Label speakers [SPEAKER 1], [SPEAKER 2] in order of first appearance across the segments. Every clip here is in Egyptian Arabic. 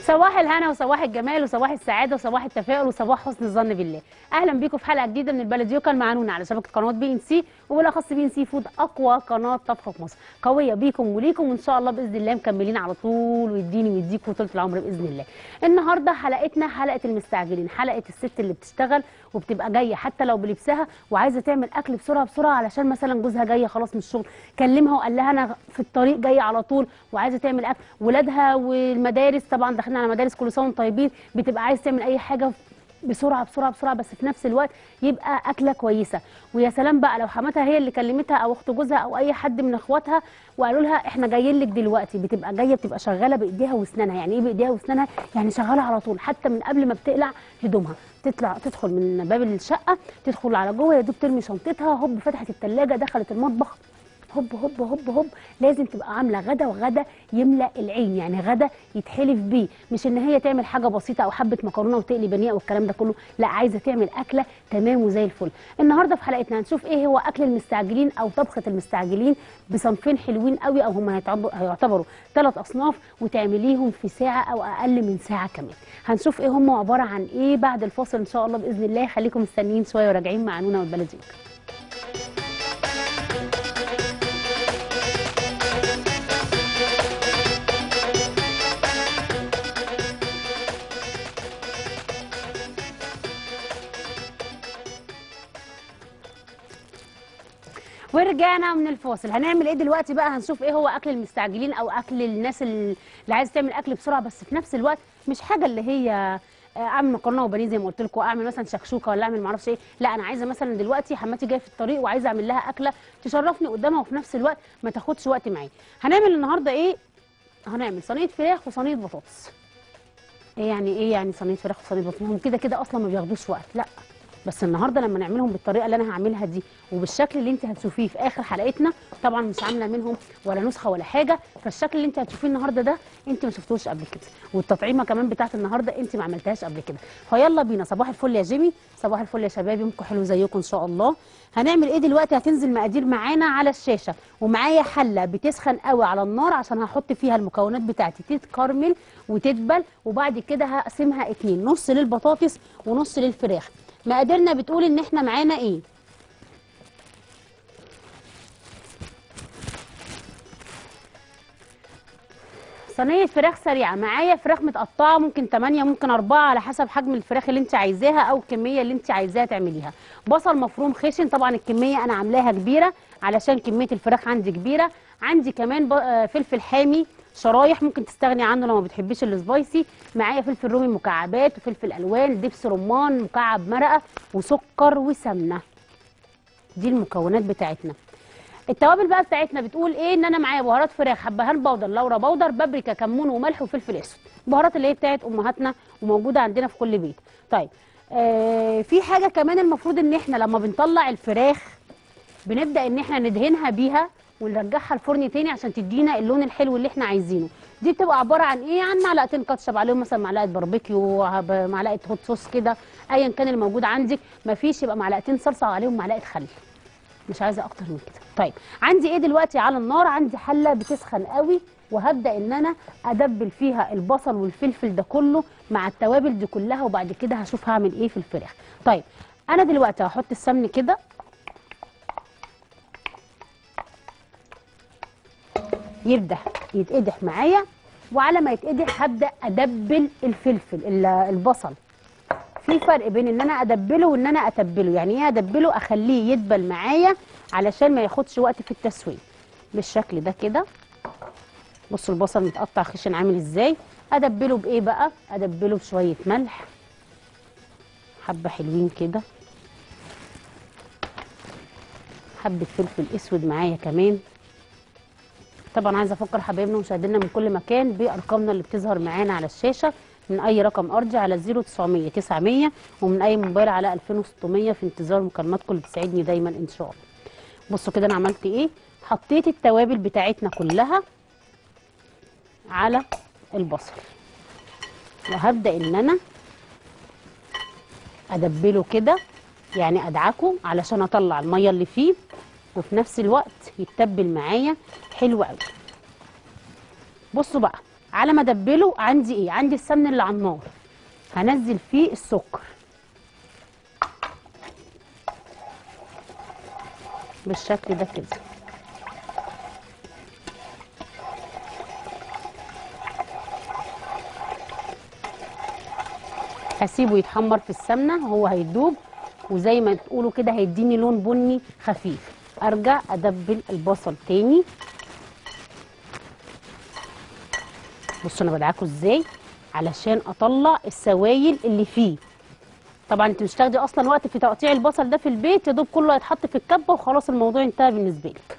[SPEAKER 1] صباح الهنا وصباح الجمال وصباح السعاده وصباح التفاؤل وصباح حسن الظن بالله اهلا بيكم في حلقه جديده من البلديوكا المعنونه على شبكه قنوات بي ان سي وبالاخص بي ان سي فود اقوى قناه طبخ في مصر قويه بيكم وليكم وان شاء الله باذن الله مكملين على طول ويديني ويديكم طول العمر باذن الله النهارده حلقتنا حلقه المستعجلين حلقه الست اللي بتشتغل وبتبقى جايه حتى لو بلبسها وعايزه تعمل اكل بسرعه بسرعه علشان مثلا جوزها جايه خلاص من الشغل كلمها وقال لها انا في الطريق جايه على طول وعايزه تعمل اكل ولادها والمدارس طبعا داخلين على مدارس كل سنه وانتم طيبين بتبقى عايز تعمل اي حاجه بسرعه بسرعه بسرعه بس في نفس الوقت يبقى اكله كويسه ويا سلام بقى لو حماتها هي اللي كلمتها او اخت جوزها او اي حد من اخواتها وقالوا لها احنا جايين لك دلوقتي بتبقى جايه بتبقى شغاله بايديها واسنانها يعني ايه بايديها واسنانها يعني شغاله على طول حتى من قبل ما بتقلع هدومها تطلع تدخل من باب الشقه تدخل على جوه يا دوب ترمي شنطتها هوب فتحت الثلاجه دخلت المطبخ هوب هوب هوب هوب لازم تبقى عامله غدا وغدا يملا العين يعني غدا يتحلف بيه مش ان هي تعمل حاجه بسيطه او حبه مكرونه وتقلي بانيه والكلام ده كله لا عايزه تعمل اكله تمام وزي الفل النهارده في حلقتنا هنشوف ايه هو اكل المستعجلين او طبخه المستعجلين بصنفين حلوين قوي او هم هيعتبروا ثلاث اصناف وتعمليهم في ساعه او اقل من ساعه كمان هنشوف ايه هم عباره عن ايه بعد الفاصل ان شاء الله باذن الله خليكم مستنيين شويه وراجعين مع نونا والبلديوك ورجعنا من الفاصل هنعمل ايه دلوقتي بقى هنشوف ايه هو اكل المستعجلين او اكل الناس اللي عايزه تعمل اكل بسرعه بس في نفس الوقت مش حاجه اللي هي اعمل مكرونه وبانيه زي ما قلت لكم اعمل مثلا شكشوكه ولا اعمل معرفش ايه لا انا عايزه مثلا دلوقتي حماتي جايه في الطريق وعايزه اعمل لها اكله تشرفني قدامها وفي نفس الوقت ما تاخدش وقت معايا هنعمل النهارده ايه هنعمل صينيه فراخ وصينيه بطاطس ايه يعني ايه يعني صينيه فراخ وصينيه بطاطس هم كده كده اصلا ما بياخدوش وقت لا بس النهارده لما نعملهم بالطريقه اللي انا هعملها دي وبالشكل اللي انت هتشوفيه في اخر حلقتنا طبعا مش عامله منهم ولا نسخه ولا حاجه فالشكل اللي انت هتشوفيه النهارده ده انت ما شفتوش قبل كده والتطعيمه كمان بتاعت النهارده انت ما عملتهاش قبل كده فيلا بينا صباح الفل يا جيمي صباح الفل يا شباب يومكم حلو زيكم ان شاء الله هنعمل ايه دلوقتي هتنزل مقادير معانا على الشاشه ومعايا حله بتسخن قوي على النار عشان هحط فيها المكونات بتاعتي تتكرمل وتدبل وبعد كده هقسمها اتنين نص للبطاطس ونص للفراخ مقاديرنا بتقول ان احنا معانا ايه صينيه فراخ سريعه معايا فراخ متقطعه ممكن 8 ممكن 4 على حسب حجم الفراخ اللي انت عايزاها او الكميه اللي انت عايزاها تعمليها بصل مفروم خشن طبعا الكميه انا عاملاها كبيره علشان كميه الفراخ عندي كبيره عندي كمان فلفل حامي شرايح ممكن تستغني عنه لو ما بتحبيش السبايسي معايا فلفل رومي مكعبات وفلفل الوان دبس رمان مكعب مرقه وسكر وسمنه دي المكونات بتاعتنا التوابل بقى بتاعتنا بتقول ايه ان انا معايا بهارات فراخ حبهان بودر لورا بودر بابريكا كمون وملح وفلفل اسود البهارات اللي هي بتاعت امهاتنا وموجوده عندنا في كل بيت طيب آه في حاجه كمان المفروض ان احنا لما بنطلع الفراخ بنبدا ان احنا ندهنها بيها ونرجعها الفرن تاني عشان تدينا اللون الحلو اللي احنا عايزينه دي بتبقى عباره عن ايه عن معلقتين كاتشب عليهم مثلا معلقه باربيكيو معلقه هوت صوص كده ايا كان الموجود عندك مفيش يبقى معلقتين صلصه وعليهم معلقه خل مش عايزه اكتر من كده طيب عندي ايه دلوقتي على النار عندي حله بتسخن قوي وهبدا ان انا ادبل فيها البصل والفلفل ده كله مع التوابل دي كلها وبعد كده هشوف هعمل ايه في الفراخ طيب انا دلوقتي هحط السمن كده يبدا يتقدح معايا وعلى ما يتقدح هبدا ادبل الفلفل البصل في فرق بين ان انا ادبله وان انا اتبله يعني ايه ادبله اخليه يدبل معايا علشان ما ياخدش وقت في التسويه بالشكل ده كده بصوا البصل متقطع خشن عامل ازاي ادبله بايه بقى ادبله بشويه ملح حبه حلوين كده حبه فلفل اسود معايا كمان طبعا عايزه افكر حبايبنا ومشاهدينا من كل مكان بارقامنا اللي بتظهر معانا على الشاشه من اي رقم ارجع على 0900 900 ومن اي موبايل على 2600 في انتظار مكالماتكم اللي بتسعدني دايما ان شاء الله بصوا كده انا عملت ايه حطيت التوابل بتاعتنا كلها على البصل وهبدا ان انا ادبله كده يعني ادعكه علشان اطلع الميه اللي فيه وفي نفس الوقت يتبل معايا حلو قوي بصوا بقى على ما ادبله عندي ايه عندي السمن اللي على النار هنزل فيه السكر بالشكل ده كده هسيبه يتحمر في السمنه هو هيدوب وزي ما تقولوا كده هيديني لون بني خفيف ارجع ادبل البصل تاني بصوا انا بدعكه ازاي علشان اطلع السوائل اللي فيه طبعا انت مش هتاخدي اصلا وقت في تقطيع البصل ده في البيت يا دوب كله هيتحط في الكبه وخلاص الموضوع انتهى بالنسبه لك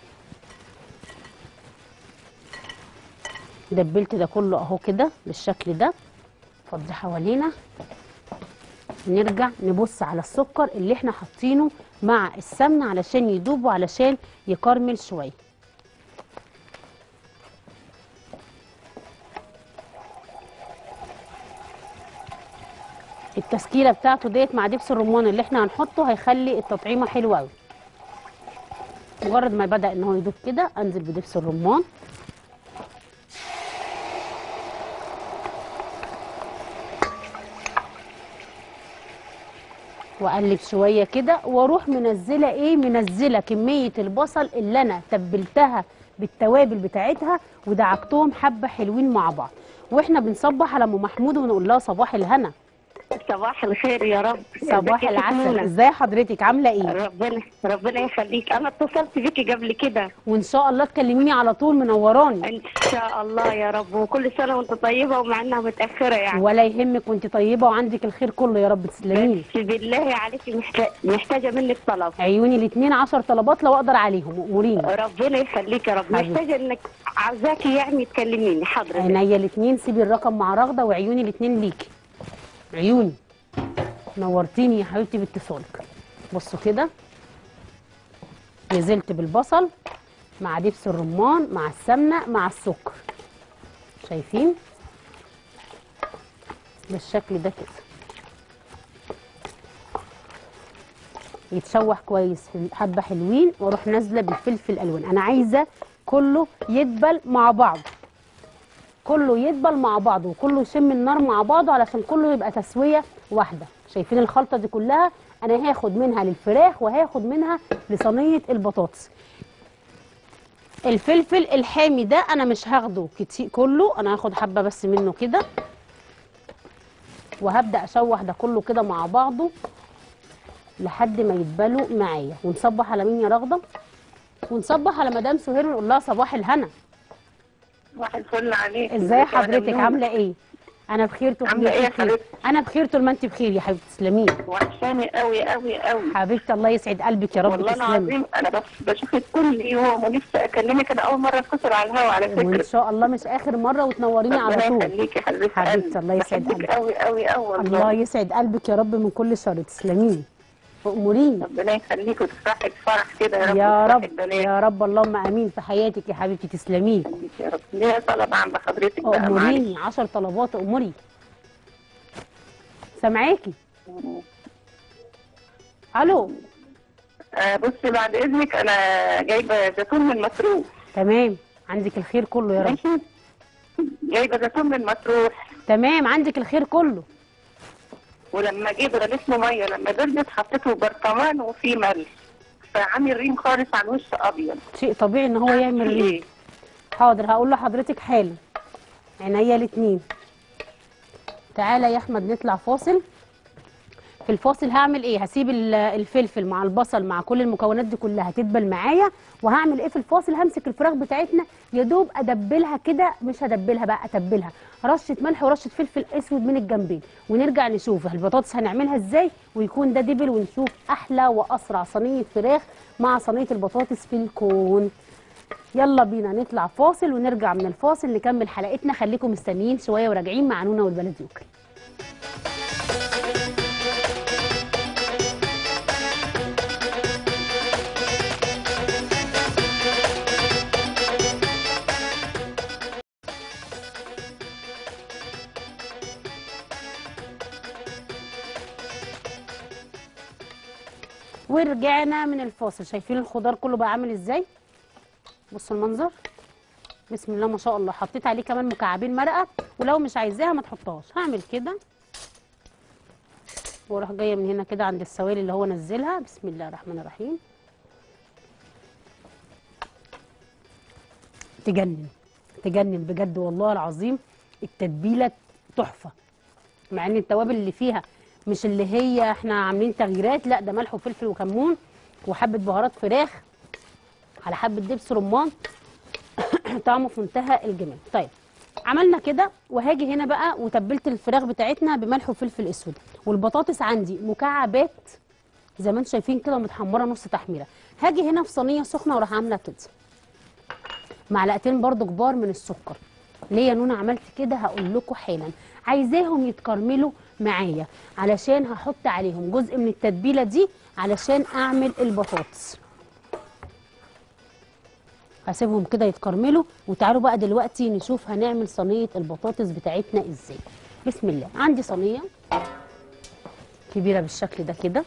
[SPEAKER 1] دبلت ده كله اهو كده بالشكل ده فضي حوالينا نرجع نبص على السكر اللي احنا حاطينه مع السمنه علشان يدوب وعلشان يكرمل شويه التسكيله بتاعته ديت مع دبس الرمان اللي احنا هنحطه هيخلي التطعيمه حلوه قوي مجرد ما بدا ان هو يدوب كده انزل بدبس الرمان واقلب شويه كده واروح منزله ايه منزله كميه البصل اللي انا تبلتها بالتوابل بتاعتها ودعكتهم حبه حلوين مع بعض واحنا بنصبح على ام محمود ونقول لها صباح الهنا
[SPEAKER 2] صباح الخير يا رب
[SPEAKER 1] صباح
[SPEAKER 2] ازيك يا
[SPEAKER 1] العسل
[SPEAKER 2] فتونة؟
[SPEAKER 1] ازاي حضرتك عامله ايه
[SPEAKER 2] ربنا ربنا يخليك انا اتصلت بيكي قبل كده
[SPEAKER 1] وان شاء الله تكلميني على طول منوراني
[SPEAKER 2] ان شاء الله يا رب وكل سنه وانت طيبه ومع انها متاخره يعني
[SPEAKER 1] ولا يهمك وانت طيبه وعندك الخير كله يا رب تسلميلي
[SPEAKER 2] بس بالله عليكي محتاج محتاجه منك طلب
[SPEAKER 1] عيوني الاثنين عشر طلبات لو اقدر عليهم اموريني
[SPEAKER 2] ربنا يخليك يا رب
[SPEAKER 1] حبيبتي.
[SPEAKER 2] محتاجه انك عاوزاكي يعني تكلميني حضرتك
[SPEAKER 1] عينيا الاثنين سيبي الرقم مع رغده وعيوني الاثنين ليكي عيوني نورتيني يا حبيبتي باتصالك بصوا كده نزلت بالبصل مع دبس الرمان مع السمنه مع السكر شايفين بالشكل ده كده يتشوح كويس في حبه حلوين واروح نازله بالفلفل الالوان انا عايزه كله يدبل مع بعض كله يدبل مع بعضه وكله يشم النار مع بعضه علشان كله يبقى تسويه واحده شايفين الخلطه دي كلها انا هاخد منها للفراخ وهاخد منها لصينيه البطاطس الفلفل الحامي ده انا مش هاخده كتير كله انا هاخد حبه بس منه كده وهبدا اشوح ده كله كده مع بعضه لحد ما يدبلوا معايا ونصبح على مين يا رغده ونصبح على مدام سهير ونقول لها صباح الهنا
[SPEAKER 2] صباح الفل عليك
[SPEAKER 1] ازاي حضرتك عامله ايه انا بخير طول ما
[SPEAKER 2] عاملة
[SPEAKER 1] انت
[SPEAKER 2] ايه يا
[SPEAKER 1] بخير
[SPEAKER 2] حبيبتي؟
[SPEAKER 1] انا بخير طول ما انت بخير يا حبيبتي تسلمي لي.
[SPEAKER 2] وحشاني قوي قوي قوي
[SPEAKER 1] حبيبتي الله يسعد قلبك يا رب
[SPEAKER 2] والله
[SPEAKER 1] تسلمي
[SPEAKER 2] العظيم انا بس بشوفك كل يوم ونفسي اكلمك انا اول مره اتصل على الهوا على
[SPEAKER 1] وان
[SPEAKER 2] فكره
[SPEAKER 1] شاء الله مش اخر مره وتنوريني على
[SPEAKER 2] ربنا
[SPEAKER 1] طول
[SPEAKER 2] يخليكي حبيبتي
[SPEAKER 1] حبيبتي، الله يسعد
[SPEAKER 2] بحبك
[SPEAKER 1] قلبك.
[SPEAKER 2] قوي قوي قوي
[SPEAKER 1] الله
[SPEAKER 2] والله
[SPEAKER 1] يسعد قلبك يا رب من كل شر تسلمي لي واموريني
[SPEAKER 2] ربنا يخليك وتفرحي بفرح كده يا رب
[SPEAKER 1] يا
[SPEAKER 2] وتفرحي
[SPEAKER 1] رب
[SPEAKER 2] البنات.
[SPEAKER 1] يا رب اللهم امين في حياتك يا حبيبتي تسلمي لي.
[SPEAKER 2] يا رب ليا طلب عند حضرتك بقى معلش
[SPEAKER 1] اموريني 10 طلبات اموري سامعاكي الو
[SPEAKER 2] آه بصي بعد اذنك انا جايبه زيتون من مطروح
[SPEAKER 1] تمام عندك الخير كله يا رب
[SPEAKER 2] ماشي جايبه زيتون من مطروح
[SPEAKER 1] تمام عندك الخير كله
[SPEAKER 2] ولما جيت غليته ميه لما بردت حطيته برطمان وفيه ملح فعامل ريم خالص عن وش ابيض
[SPEAKER 1] شيء طبيعي ان هو يعمل ريق
[SPEAKER 2] ايه
[SPEAKER 1] حاضر هقول لحضرتك حالا عينيا الاتنين تعالى يا احمد نطلع فاصل في الفاصل هعمل ايه هسيب ال- الفلفل مع البصل مع كل المكونات دي كلها تدبل معايا وهعمل ايه في الفاصل همسك الفراخ بتاعتنا يا دوب ادبلها كده مش هدبلها بقى اتبلها رشه ملح ورشه فلفل اسود من الجنبين ونرجع نشوف البطاطس هنعملها ازاي ويكون ده دبل ونشوف احلى واسرع صينيه فراخ مع صينيه البطاطس في الكون يلا بينا نطلع فاصل ونرجع من الفاصل نكمل حلقتنا خليكم مستنيين شويه وراجعين مع نونا والبلد يوكل ورجعنا من الفاصل شايفين الخضار كله بقى عامل ازاي بصوا المنظر بسم الله ما شاء الله حطيت عليه كمان مكعبين مرقه ولو مش عايزاها ما تحطهاش هعمل كده واروح جايه من هنا كده عند السوائل اللي هو نزلها بسم الله الرحمن الرحيم تجنن تجنن بجد والله العظيم التتبيله تحفه مع ان التوابل اللي فيها مش اللي هي احنا عاملين تغييرات لا ده ملح وفلفل وكمون وحبه بهارات فراخ على حبه دبس رمان طعمه في منتهى الجمال طيب عملنا كده وهاجي هنا بقى وتبلت الفراخ بتاعتنا بملح وفلفل اسود والبطاطس عندي مكعبات زي ما انتم شايفين كده متحمره نص تحميره هاجي هنا في صينيه سخنه واروح عامله كده معلقتين برضو كبار من السكر ليه يا نونا عملت كده هقول لكم حالا عايزاهم يتكرملوا معايا علشان هحط عليهم جزء من التتبيله دي علشان اعمل البطاطس هسيبهم كده يتكرملوا وتعالوا بقى دلوقتي نشوف هنعمل صينيه البطاطس بتاعتنا ازاي بسم الله عندي صينيه كبيره بالشكل ده كده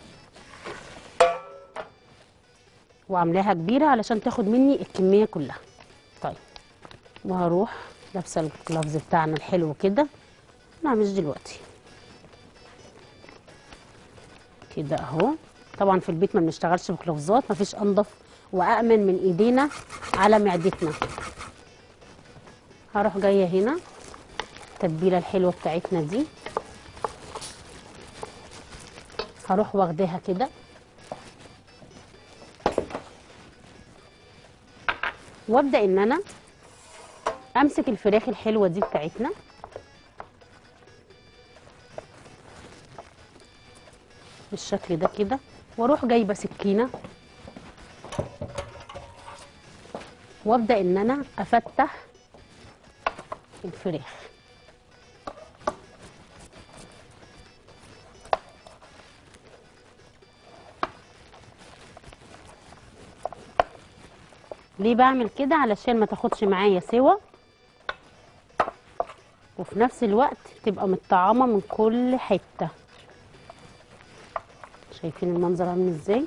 [SPEAKER 1] وعاملاها كبيره علشان تاخد مني الكميه كلها طيب وهروح لابسه الجلافز بتاعنا الحلو كده لا مش دلوقتي كده اهو طبعا في البيت ما بنشتغلش بجلافزات مفيش انضف وامن من ايدينا على معدتنا هروح جايه هنا التتبيله الحلوه بتاعتنا دي هروح واخداها كده وابدا ان انا امسك الفراخ الحلوه دي بتاعتنا بالشكل ده كده واروح جايبه سكينه وابدا ان انا افتح الفراخ ليه بعمل كده علشان ما تاخدش معايا سوا وفي نفس الوقت تبقى متطعمه من كل حته شايفين المنظر عامل ازاي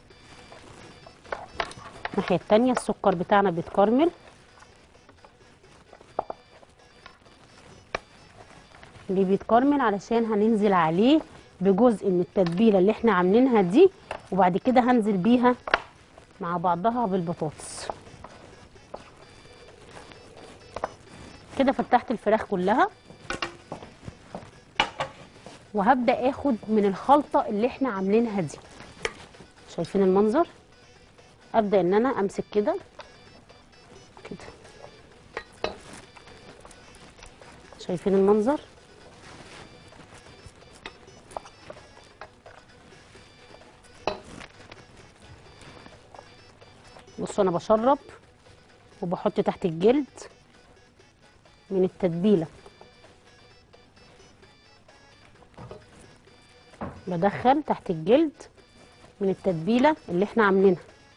[SPEAKER 1] الناحيه التانية السكر بتاعنا بيتكرمل ليه بيتكرمل علشان هننزل عليه بجزء من التتبيله اللي احنا عاملينها دي وبعد كده هنزل بيها مع بعضها بالبطاطس كده فتحت الفراخ كلها وهبدا اخد من الخلطه اللي احنا عاملينها دي شايفين المنظر ابدا ان انا امسك كده كده شايفين المنظر بصوا انا بشرب وبحط تحت الجلد من التتبيله بدخل تحت الجلد من التتبيله اللي احنا عاملينها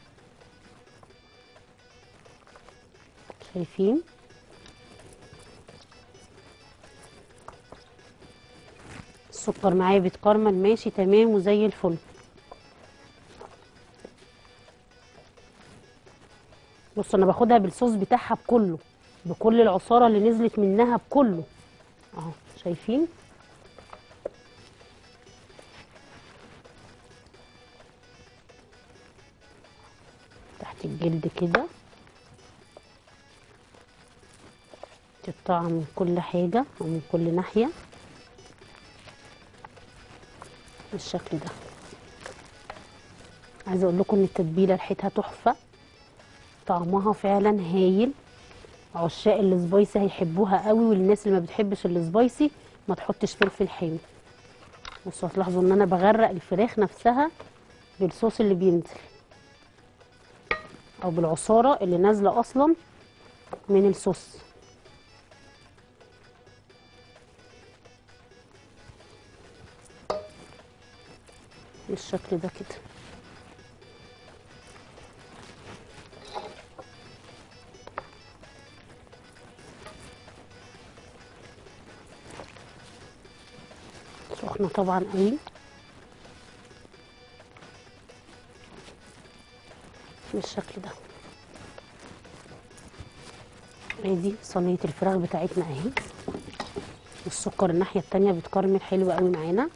[SPEAKER 1] شايفين السكر معايا بيتكرمل ماشي تمام وزي الفل بص انا باخدها بالصوص بتاعها بكله بكل العصاره اللي نزلت منها بكله اهو شايفين تحت الجلد كده تقطع من كل حاجة أو من كل ناحية بالشكل ده عايزة أقول لكم إن التتبيلة ريحتها تحفة طعمها فعلا هايل عشاق السبايسي هيحبوها قوي والناس اللي ما بتحبش السبايسي ما تحطش فلفل حامي بصوا هتلاحظوا ان انا بغرق الفراخ نفسها بالصوص اللي بينزل او بالعصاره اللي نازله اصلا من الصوص بالشكل ده كده سخنه طبعا قوي بالشكل ده ادي صينيه الفراخ بتاعتنا اهي والسكر الناحيه التانية بتكرمل حلو قوي معانا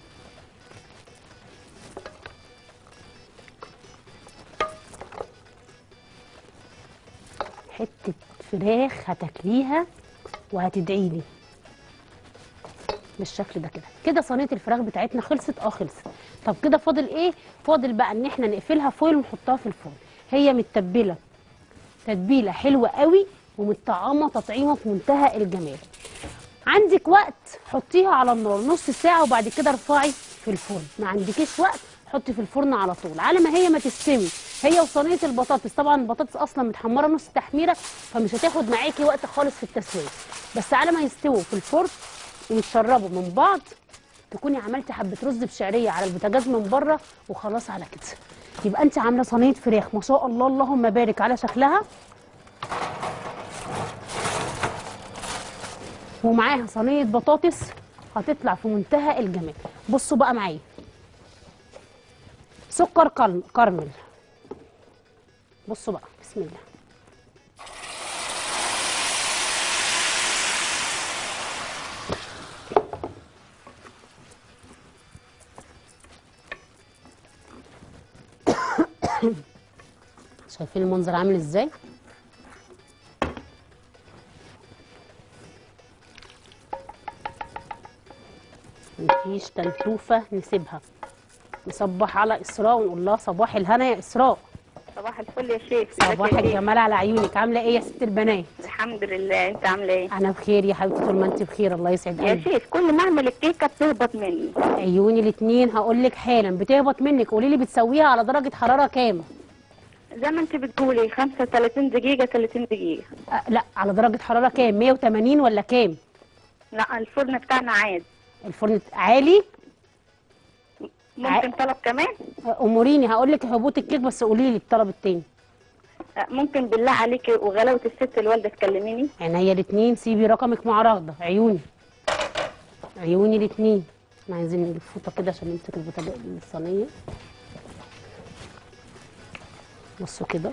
[SPEAKER 1] حته فراخ هتاكليها وهتدعي لي بالشكل ده كده كده صينيه الفراخ بتاعتنا خلصت اه خلصت طب كده فاضل ايه فاضل بقى ان احنا نقفلها فويل ونحطها في الفرن هي متبله تتبيله حلوه قوي ومتطعمه تطعيمه في منتهى الجمال عندك وقت حطيها على النار نص ساعه وبعد كده ارفعي في الفرن ما عندكيش وقت حطي في الفرن على طول على ما هي ما تستوي هي وصينيه البطاطس طبعا البطاطس اصلا متحمره نص تحميره فمش هتاخد معاكي وقت خالص في التسويه بس على ما يستووا في الفرن ويتشربوا من بعض تكوني عملتي حبه رز بشعريه على البوتاجاز من بره وخلاص على كده يبقى انت عامله صينيه فراخ ما شاء الله اللهم بارك على شكلها ومعاها صينيه بطاطس هتطلع في منتهى الجمال بصوا بقى معايا سكر كرم- كرمل بصوا بقى بسم الله شايفين المنظر عامل ازاي مفيش تنتوفه نسيبها نصبح على اسراء ونقول لها صباح الهنا يا اسراء
[SPEAKER 2] صباح الفل يا شيخ
[SPEAKER 1] صباح الجمال على عيونك عامله ايه يا ست البنات
[SPEAKER 2] الحمد لله انت عامله ايه
[SPEAKER 1] انا بخير يا حبيبتي طول ما انت بخير الله يسعد
[SPEAKER 2] يا
[SPEAKER 1] قلبك
[SPEAKER 2] شيخ كل ما اعمل الكيكه بتهبط مني
[SPEAKER 1] عيوني الاتنين هقول لك حالا بتهبط منك قولي لي بتسويها على درجه حراره كام
[SPEAKER 2] زي ما انت بتقولي 35 دقيقه 30 دقيقه
[SPEAKER 1] أه لا على درجه حراره كام 180 ولا كام
[SPEAKER 2] لا الفرن بتاعنا عادي
[SPEAKER 1] الفرن عالي
[SPEAKER 2] ممكن طلب كمان
[SPEAKER 1] أه، اموريني هقول لك هبوط الكيك بس قولي لي الطلب التاني
[SPEAKER 2] آه، ممكن بالله عليكي وغلاوه الست الوالده تكلميني
[SPEAKER 1] عينيا الاتنين سيبي رقمك مع رغده عيوني عيوني الاتنين احنا عايزين نجيب فوطه كده عشان نمسك البوتاجاز الصينيه بصوا كده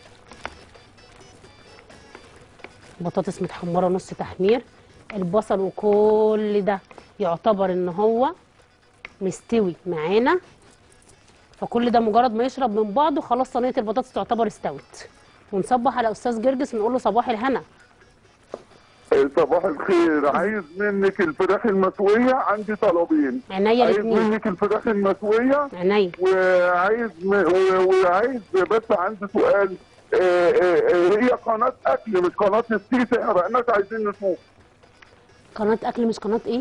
[SPEAKER 1] بطاطس متحمره نص تحمير البصل وكل ده يعتبر ان هو مستوي معانا فكل ده مجرد ما يشرب من بعضه خلاص صينيه البطاطس تعتبر استوت ونصبح على استاذ جرجس ونقول له صباح الهنا
[SPEAKER 3] صباح الخير عايز منك الفراخ المسوية عندي طلبين
[SPEAKER 1] عينيا
[SPEAKER 3] عايز
[SPEAKER 1] الاثنين
[SPEAKER 3] منك الفراخ المسوية
[SPEAKER 1] عينيا
[SPEAKER 3] وعايز م... و- وعايز بس عندي سؤال آه، آه، آه، هي قناة أكل مش قناة السيسي احنا بقى ناس عايزين نشوف
[SPEAKER 1] قناه اكل مش قناه ايه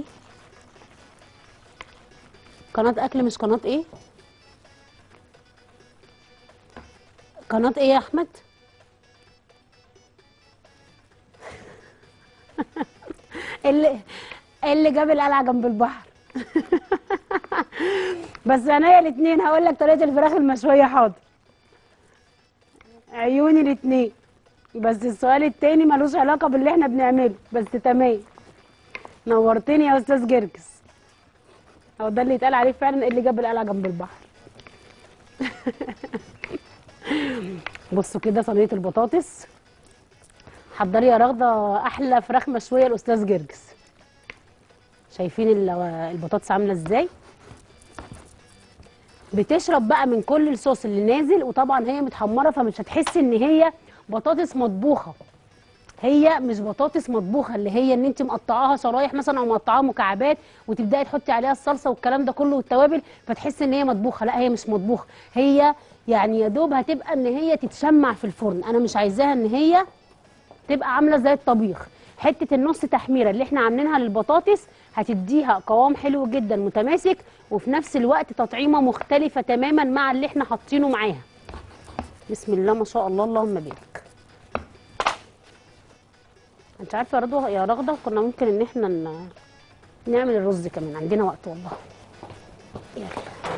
[SPEAKER 1] قناه اكل مش قناه ايه قناه ايه يا احمد اللي اللي جاب القلعه جنب البحر بس عينيا الاثنين هقول لك طريقه الفراخ المشويه حاضر عيوني الاثنين بس السؤال التاني ملوش علاقه باللي احنا بنعمله بس تمام نورتني يا استاذ جرجس هو ده اللي يتقال عليه فعلا إيه اللي جاب القلعه جنب البحر بصوا كده صينيه البطاطس حضري يا رغده احلى فراخ مشويه الاستاذ جرجس شايفين ال- البطاطس عامله ازاي بتشرب بقى من كل الصوص اللي نازل وطبعا هي متحمره فمش هتحسي ان هي بطاطس مطبوخه هي مش بطاطس مطبوخه اللي هي ان انت مقطعاها شرايح مثلا او مقطعاها مكعبات وتبداي تحطي عليها الصلصه والكلام ده كله والتوابل فتحسي ان هي مطبوخه لا هي مش مطبوخه هي يعني يا دوب هتبقى ان هي تتشمع في الفرن انا مش عايزاها ان هي تبقى عامله زي الطبيخ حته النص تحميره اللي احنا عاملينها للبطاطس هتديها قوام حلو جدا متماسك وفي نفس الوقت تطعيمه مختلفه تماما مع اللي احنا حاطينه معاها بسم الله ما شاء الله اللهم بارك انت عارفه يا رضوى يا رغده كنا ممكن ان احنا ن- نعمل الرز كمان عندنا وقت والله يلا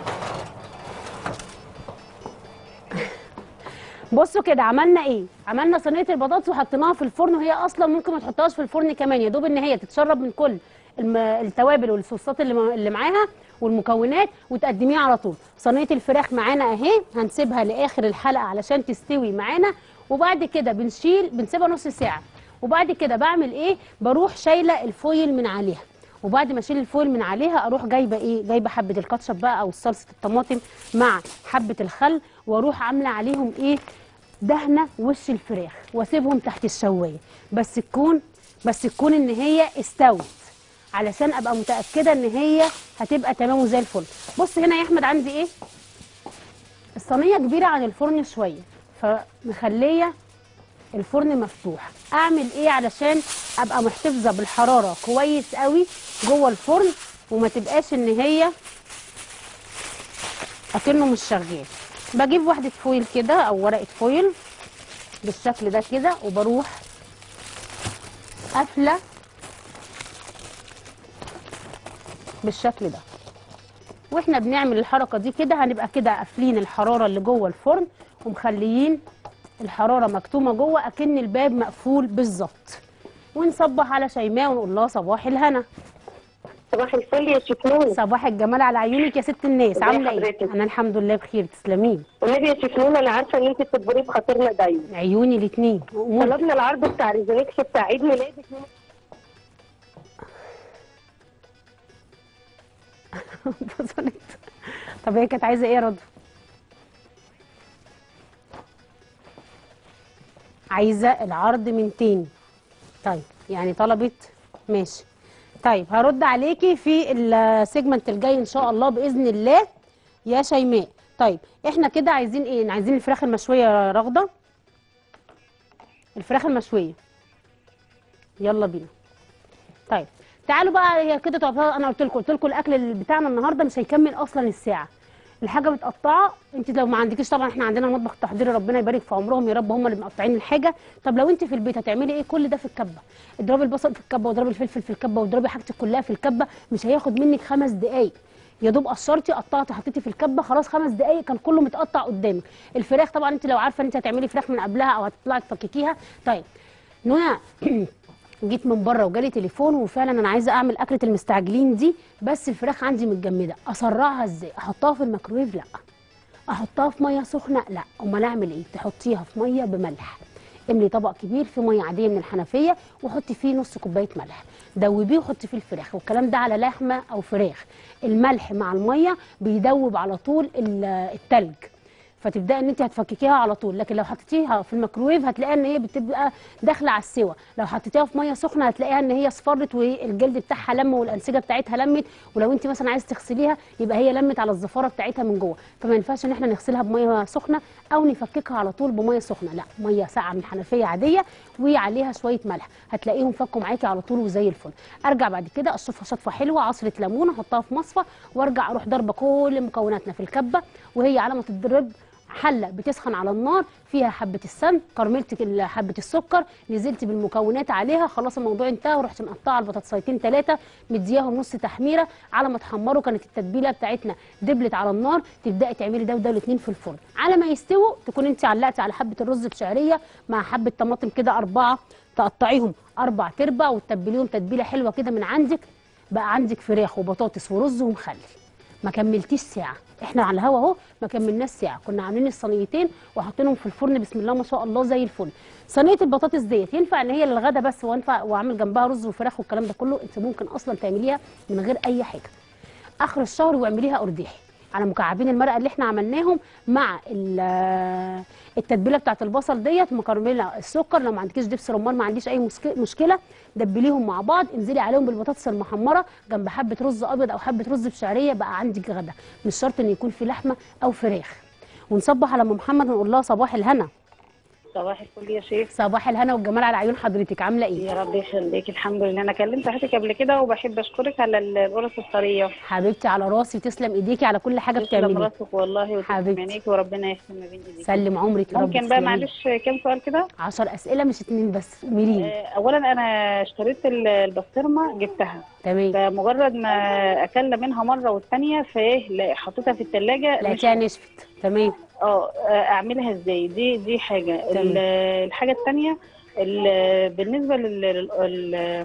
[SPEAKER 1] بصوا كده عملنا ايه عملنا صينيه البطاطس وحطيناها في الفرن وهي اصلا ممكن ما تحطهاش في الفرن كمان يا دوب ان هي تتشرب من كل الم... التوابل والصوصات اللي, م... اللي معاها والمكونات وتقدميها على طول صينيه الفراخ معانا اهي هنسيبها لاخر الحلقه علشان تستوي معانا وبعد كده بنشيل بنسيبها نص ساعه وبعد كده بعمل ايه بروح شايله الفويل من عليها وبعد ما اشيل الفويل من عليها اروح جايبه ايه جايبه حبه الكاتشب بقى او صلصه الطماطم مع حبه الخل واروح عامله عليهم ايه دهنه وش الفراخ واسيبهم تحت الشوايه بس تكون بس تكون ان هي استوت علشان ابقى متاكده ان هي هتبقى تمام وزي الفل بص هنا يا احمد عندي ايه الصينيه كبيره عن الفرن شويه فمخليه الفرن مفتوح اعمل ايه علشان ابقى محتفظه بالحراره كويس قوي جوه الفرن وما تبقاش ان هي اكنه مش شغال بجيب واحده فويل كده او ورقه فويل بالشكل ده كده وبروح قافله بالشكل ده واحنا بنعمل الحركه دي كده هنبقى كده قافلين الحراره اللي جوه الفرن ومخليين الحراره مكتومه جوه اكن الباب مقفول بالظبط ونصبح على شيماء ونقول لها صباح الهنا
[SPEAKER 2] صباح الفل يا شكنون
[SPEAKER 1] صباح الجمال على عيونك يا ست الناس
[SPEAKER 2] ازي
[SPEAKER 1] عامله ايه
[SPEAKER 2] حضرتك؟
[SPEAKER 1] انا الحمد لله بخير تسلمين
[SPEAKER 2] والنبي يا شكنون انا عارفه ان انت بتكبري بخاطرنا دايما
[SPEAKER 1] عيوني الاثنين
[SPEAKER 2] طلبنا العرض بتاع ريزونكس بتاع عيد ميلادك
[SPEAKER 1] طب هي كانت عايزه ايه يا رضوى عايزه العرض من تاني طيب يعني طلبت ماشي طيب هرد عليكي في السيجمنت الجاي ان شاء الله باذن الله يا شيماء طيب احنا كده عايزين ايه عايزين الفراخ المشويه يا رغده الفراخ المشويه يلا بينا طيب تعالوا بقى هي كده تعتبر انا قلت لكم قلت لكم الاكل اللي بتاعنا النهارده مش هيكمل اصلا الساعه الحاجه متقطعه انت لو ما عندكيش طبعا احنا عندنا مطبخ تحضيري ربنا يبارك في عمرهم يا رب هم اللي مقطعين الحاجه طب لو انت في البيت هتعملي ايه كل ده في الكبه اضربي البصل في الكبه واضربي الفلفل في الكبه واضربي حاجتك كلها في الكبه مش هياخد منك خمس دقائق يا دوب قشرتي قطعتي حطيتي في الكبه خلاص خمس دقائق كان كله متقطع قدامك الفراخ طبعا انت لو عارفه انت هتعملي فراخ من قبلها او هتطلعي تفككيها طيب نونا جيت من بره وجالي تليفون وفعلا انا عايزه اعمل اكله المستعجلين دي بس الفراخ عندي متجمده اسرعها ازاي احطها في الميكرويف لا احطها في ميه سخنه لا امال اعمل ايه تحطيها في ميه بملح املي طبق كبير فيه ميه عاديه من الحنفيه وحطي فيه نص كوبايه ملح دوبيه وحطي فيه الفراخ والكلام ده على لحمه او فراخ الملح مع الميه بيدوب على طول ال- التلج فتبداي ان انت هتفككيها على طول لكن لو حطيتيها في الميكرويف هتلاقيها ان هي بتبقى داخله على السوا لو حطيتيها في ميه سخنه هتلاقيها ان هي اصفرت والجلد بتاعها لم والانسجه بتاعتها لمت ولو انت مثلا عايز تغسليها يبقى هي لمت على الزفاره بتاعتها من جوه فما ينفعش ان احنا نغسلها بميه سخنه او نفككها على طول بميه سخنه لا ميه ساقعه من الحنفيه عاديه وعليها شويه ملح هتلاقيهم فكوا معاكي على طول وزي الفل ارجع بعد كده اشطفها شطفه حلوه عصره ليمون احطها في مصفى وارجع اروح ضاربه كل مكوناتنا في الكبه وهي على ما تتضرب حله بتسخن على النار فيها حبه السمن كرملت ال- حبه السكر نزلت بالمكونات عليها خلاص الموضوع انتهى ورحت مقطعه البطاطسيتين ثلاثه مدياهم نص تحميره على ما اتحمروا كانت التتبيله بتاعتنا دبلت على النار تبداي تعملي ده وده الاثنين في الفرن على ما يستووا تكون انت علقتي على حبه الرز بشعريه مع حبه طماطم كده اربعه تقطعيهم اربع تربع وتتبليهم تتبيله حلوه كده من عندك بقى عندك فراخ وبطاطس ورز ومخلل ما كملتيش ساعه احنا على الهوا اهو ما كملناش ساعه كنا عاملين الصينيتين وحاطينهم في الفرن بسم الله ما شاء الله زي الفل صينيه البطاطس ديت ينفع ان هي للغدا بس وينفع واعمل جنبها رز وفراخ والكلام ده كله انت ممكن اصلا تعمليها من غير اي حاجه اخر الشهر واعمليها قرداحي على مكعبين المرقه اللي احنا عملناهم مع ال- التتبيله بتاعت البصل ديت مكرمله السكر لو ما عندكيش دبس رمان ما عنديش اي مسك- مشكله دبليهم مع بعض انزلي عليهم بالبطاطس المحمره جنب حبه رز ابيض او حبه رز بشعريه بقى عندك غدا مش شرط ان يكون في لحمه او فراخ ونصبح على ام محمد ونقول لها صباح الهنا
[SPEAKER 2] صباح الفل يا شيخ
[SPEAKER 1] صباح الهنا والجمال على عيون حضرتك عامله ايه
[SPEAKER 2] يا رب يخليك الحمد لله انا كلمت حضرتك قبل كده وبحب اشكرك على ال- القرص الطريه
[SPEAKER 1] حبيبتي على راسي تسلم ايديكي على كل حاجه
[SPEAKER 2] تسلم
[SPEAKER 1] بتعمليها
[SPEAKER 2] راسك والله
[SPEAKER 1] حبيبتي.
[SPEAKER 2] وتسلم عينيك وربنا يحسن ما بين ايديك
[SPEAKER 1] سلم عمرك يا رب
[SPEAKER 2] ممكن بقى
[SPEAKER 1] تسلمي.
[SPEAKER 2] معلش كام سؤال كده
[SPEAKER 1] 10 اسئله مش اتنين بس ميرين
[SPEAKER 2] آه، اولا انا اشتريت ال- البسطرمه جبتها
[SPEAKER 1] تمام
[SPEAKER 2] فمجرد ما اكلنا منها مره والثانيه فايه لا، حطيتها في الثلاجه
[SPEAKER 1] لقيتيها نشفت تمام
[SPEAKER 2] اه اعملها ازاي دي دي حاجه
[SPEAKER 1] تمام.
[SPEAKER 2] ال- الحاجه الثانيه بالنسبه لل لل-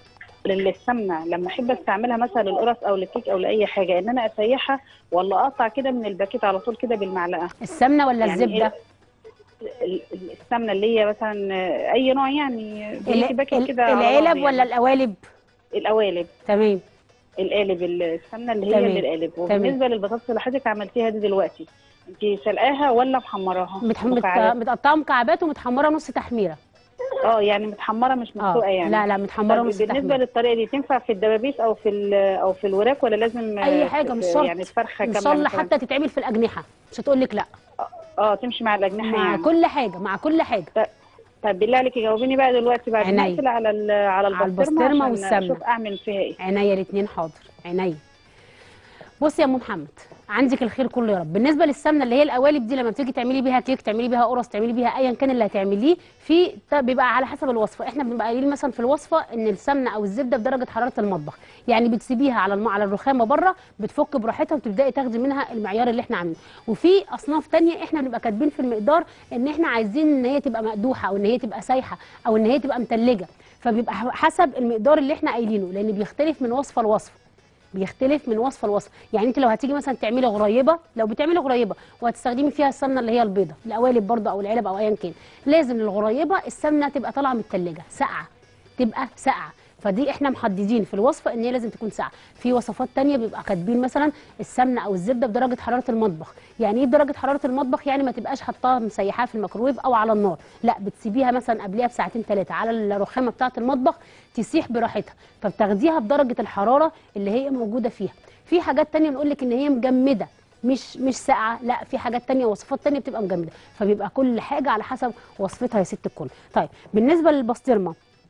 [SPEAKER 2] للسمنه لما احب استعملها مثلا للقرص او للكيك او لاي حاجه ان انا اسيحها ولا اقطع كده من الباكيت على طول كده بالمعلقه
[SPEAKER 1] السمنه ولا
[SPEAKER 2] يعني
[SPEAKER 1] الزبده
[SPEAKER 2] ال- ال- السمنه اللي هي مثلا آه، اي نوع يعني
[SPEAKER 1] ال-
[SPEAKER 2] بيجي باكت
[SPEAKER 1] ال-
[SPEAKER 2] كده على بعض
[SPEAKER 1] العلب
[SPEAKER 2] يعني.
[SPEAKER 1] ولا القوالب
[SPEAKER 2] القوالب
[SPEAKER 1] تمام
[SPEAKER 2] القالب السمنه اللي هي
[SPEAKER 1] تمام.
[SPEAKER 2] اللي القالب وبالنسبه للبطاطس اللي حضرتك عملتيها دي دلوقتي انت سلقاها ولا محمراها
[SPEAKER 1] متح- مت-
[SPEAKER 2] مكعبات؟
[SPEAKER 1] متقطعه مكعبات ومتحمره نص تحميره
[SPEAKER 2] اه يعني متحمره مش
[SPEAKER 1] اه
[SPEAKER 2] مسلوقه يعني
[SPEAKER 1] لا لا متحمره
[SPEAKER 2] طب
[SPEAKER 1] نص
[SPEAKER 2] بالنسبه
[SPEAKER 1] تحميره
[SPEAKER 2] للطريقه دي تنفع في الدبابيس او في ال- او في الوراك ولا لازم
[SPEAKER 1] اي
[SPEAKER 2] آه،
[SPEAKER 1] حاجه
[SPEAKER 2] في-
[SPEAKER 1] مش شرط
[SPEAKER 2] يعني الفرخه
[SPEAKER 1] ان
[SPEAKER 2] كامله
[SPEAKER 1] شاء الله
[SPEAKER 2] مثلاً؟
[SPEAKER 1] حتى تتعمل في الاجنحه مش هتقول لك لا
[SPEAKER 2] اه تمشي مع الاجنحه
[SPEAKER 1] مع
[SPEAKER 2] يعني
[SPEAKER 1] كل حاجه مع كل حاجه
[SPEAKER 2] طب بالله عليكي جاوبيني بقى دلوقتي بعد ما
[SPEAKER 1] عينيا.
[SPEAKER 2] اقفل على ال- على
[SPEAKER 1] على
[SPEAKER 2] البسطرمه
[SPEAKER 1] البسطرمة
[SPEAKER 2] عشان
[SPEAKER 1] والسمنة.
[SPEAKER 2] اشوف اعمل فيها ايه
[SPEAKER 1] عينيا الاثنين حاضر عينيا بصي يا ام محمد عندك الخير كله يا رب بالنسبه للسمنه اللي هي القوالب دي لما بتيجي تعملي بيها كيك تعملي بيها قرص تعملي بيها ايا كان اللي هتعمليه في ت- بيبقى على حسب الوصفه احنا بنبقى قايلين مثلا في الوصفه ان السمنه او الزبده بدرجه حراره المطبخ يعني بتسيبيها على الم... على الرخامه بره بتفك براحتها وتبداي تاخدي منها المعيار اللي احنا عاملينه وفي اصناف تانية احنا بنبقى كاتبين في المقدار ان احنا عايزين ان هي تبقى مقدوحه او ان هي تبقى سايحه او ان هي تبقى متلجه فبيبقى حسب المقدار اللي احنا قايلينه لان بيختلف من وصفه لوصفه بيختلف من وصفه لوصفه يعني انت لو هتيجي مثلا تعملي غريبه لو بتعملي غريبه وهتستخدمي فيها السمنه اللي هي البيضه القوالب برضه او العلب او ايا كان لازم الغريبه السمنه تبقى طالعه من الثلاجه ساقعه تبقى ساقعه فدي احنا محددين في الوصفه ان هي لازم تكون ساقعه في وصفات تانية بيبقى كاتبين مثلا السمنه او الزبده بدرجه حراره المطبخ يعني ايه بدرجه حراره المطبخ يعني ما تبقاش حطاها مسيحاها في الميكروويف او على النار لا بتسيبيها مثلا قبلها بساعتين ثلاثه على الرخامه بتاعه المطبخ تسيح براحتها فبتاخديها بدرجه الحراره اللي هي موجوده فيها في حاجات تانية نقول لك ان هي مجمده مش مش ساقعه لا في حاجات تانية وصفات تانية بتبقى مجمده فبيبقى كل حاجه على حسب وصفتها يا ست الكل طيب بالنسبه للبسطرمه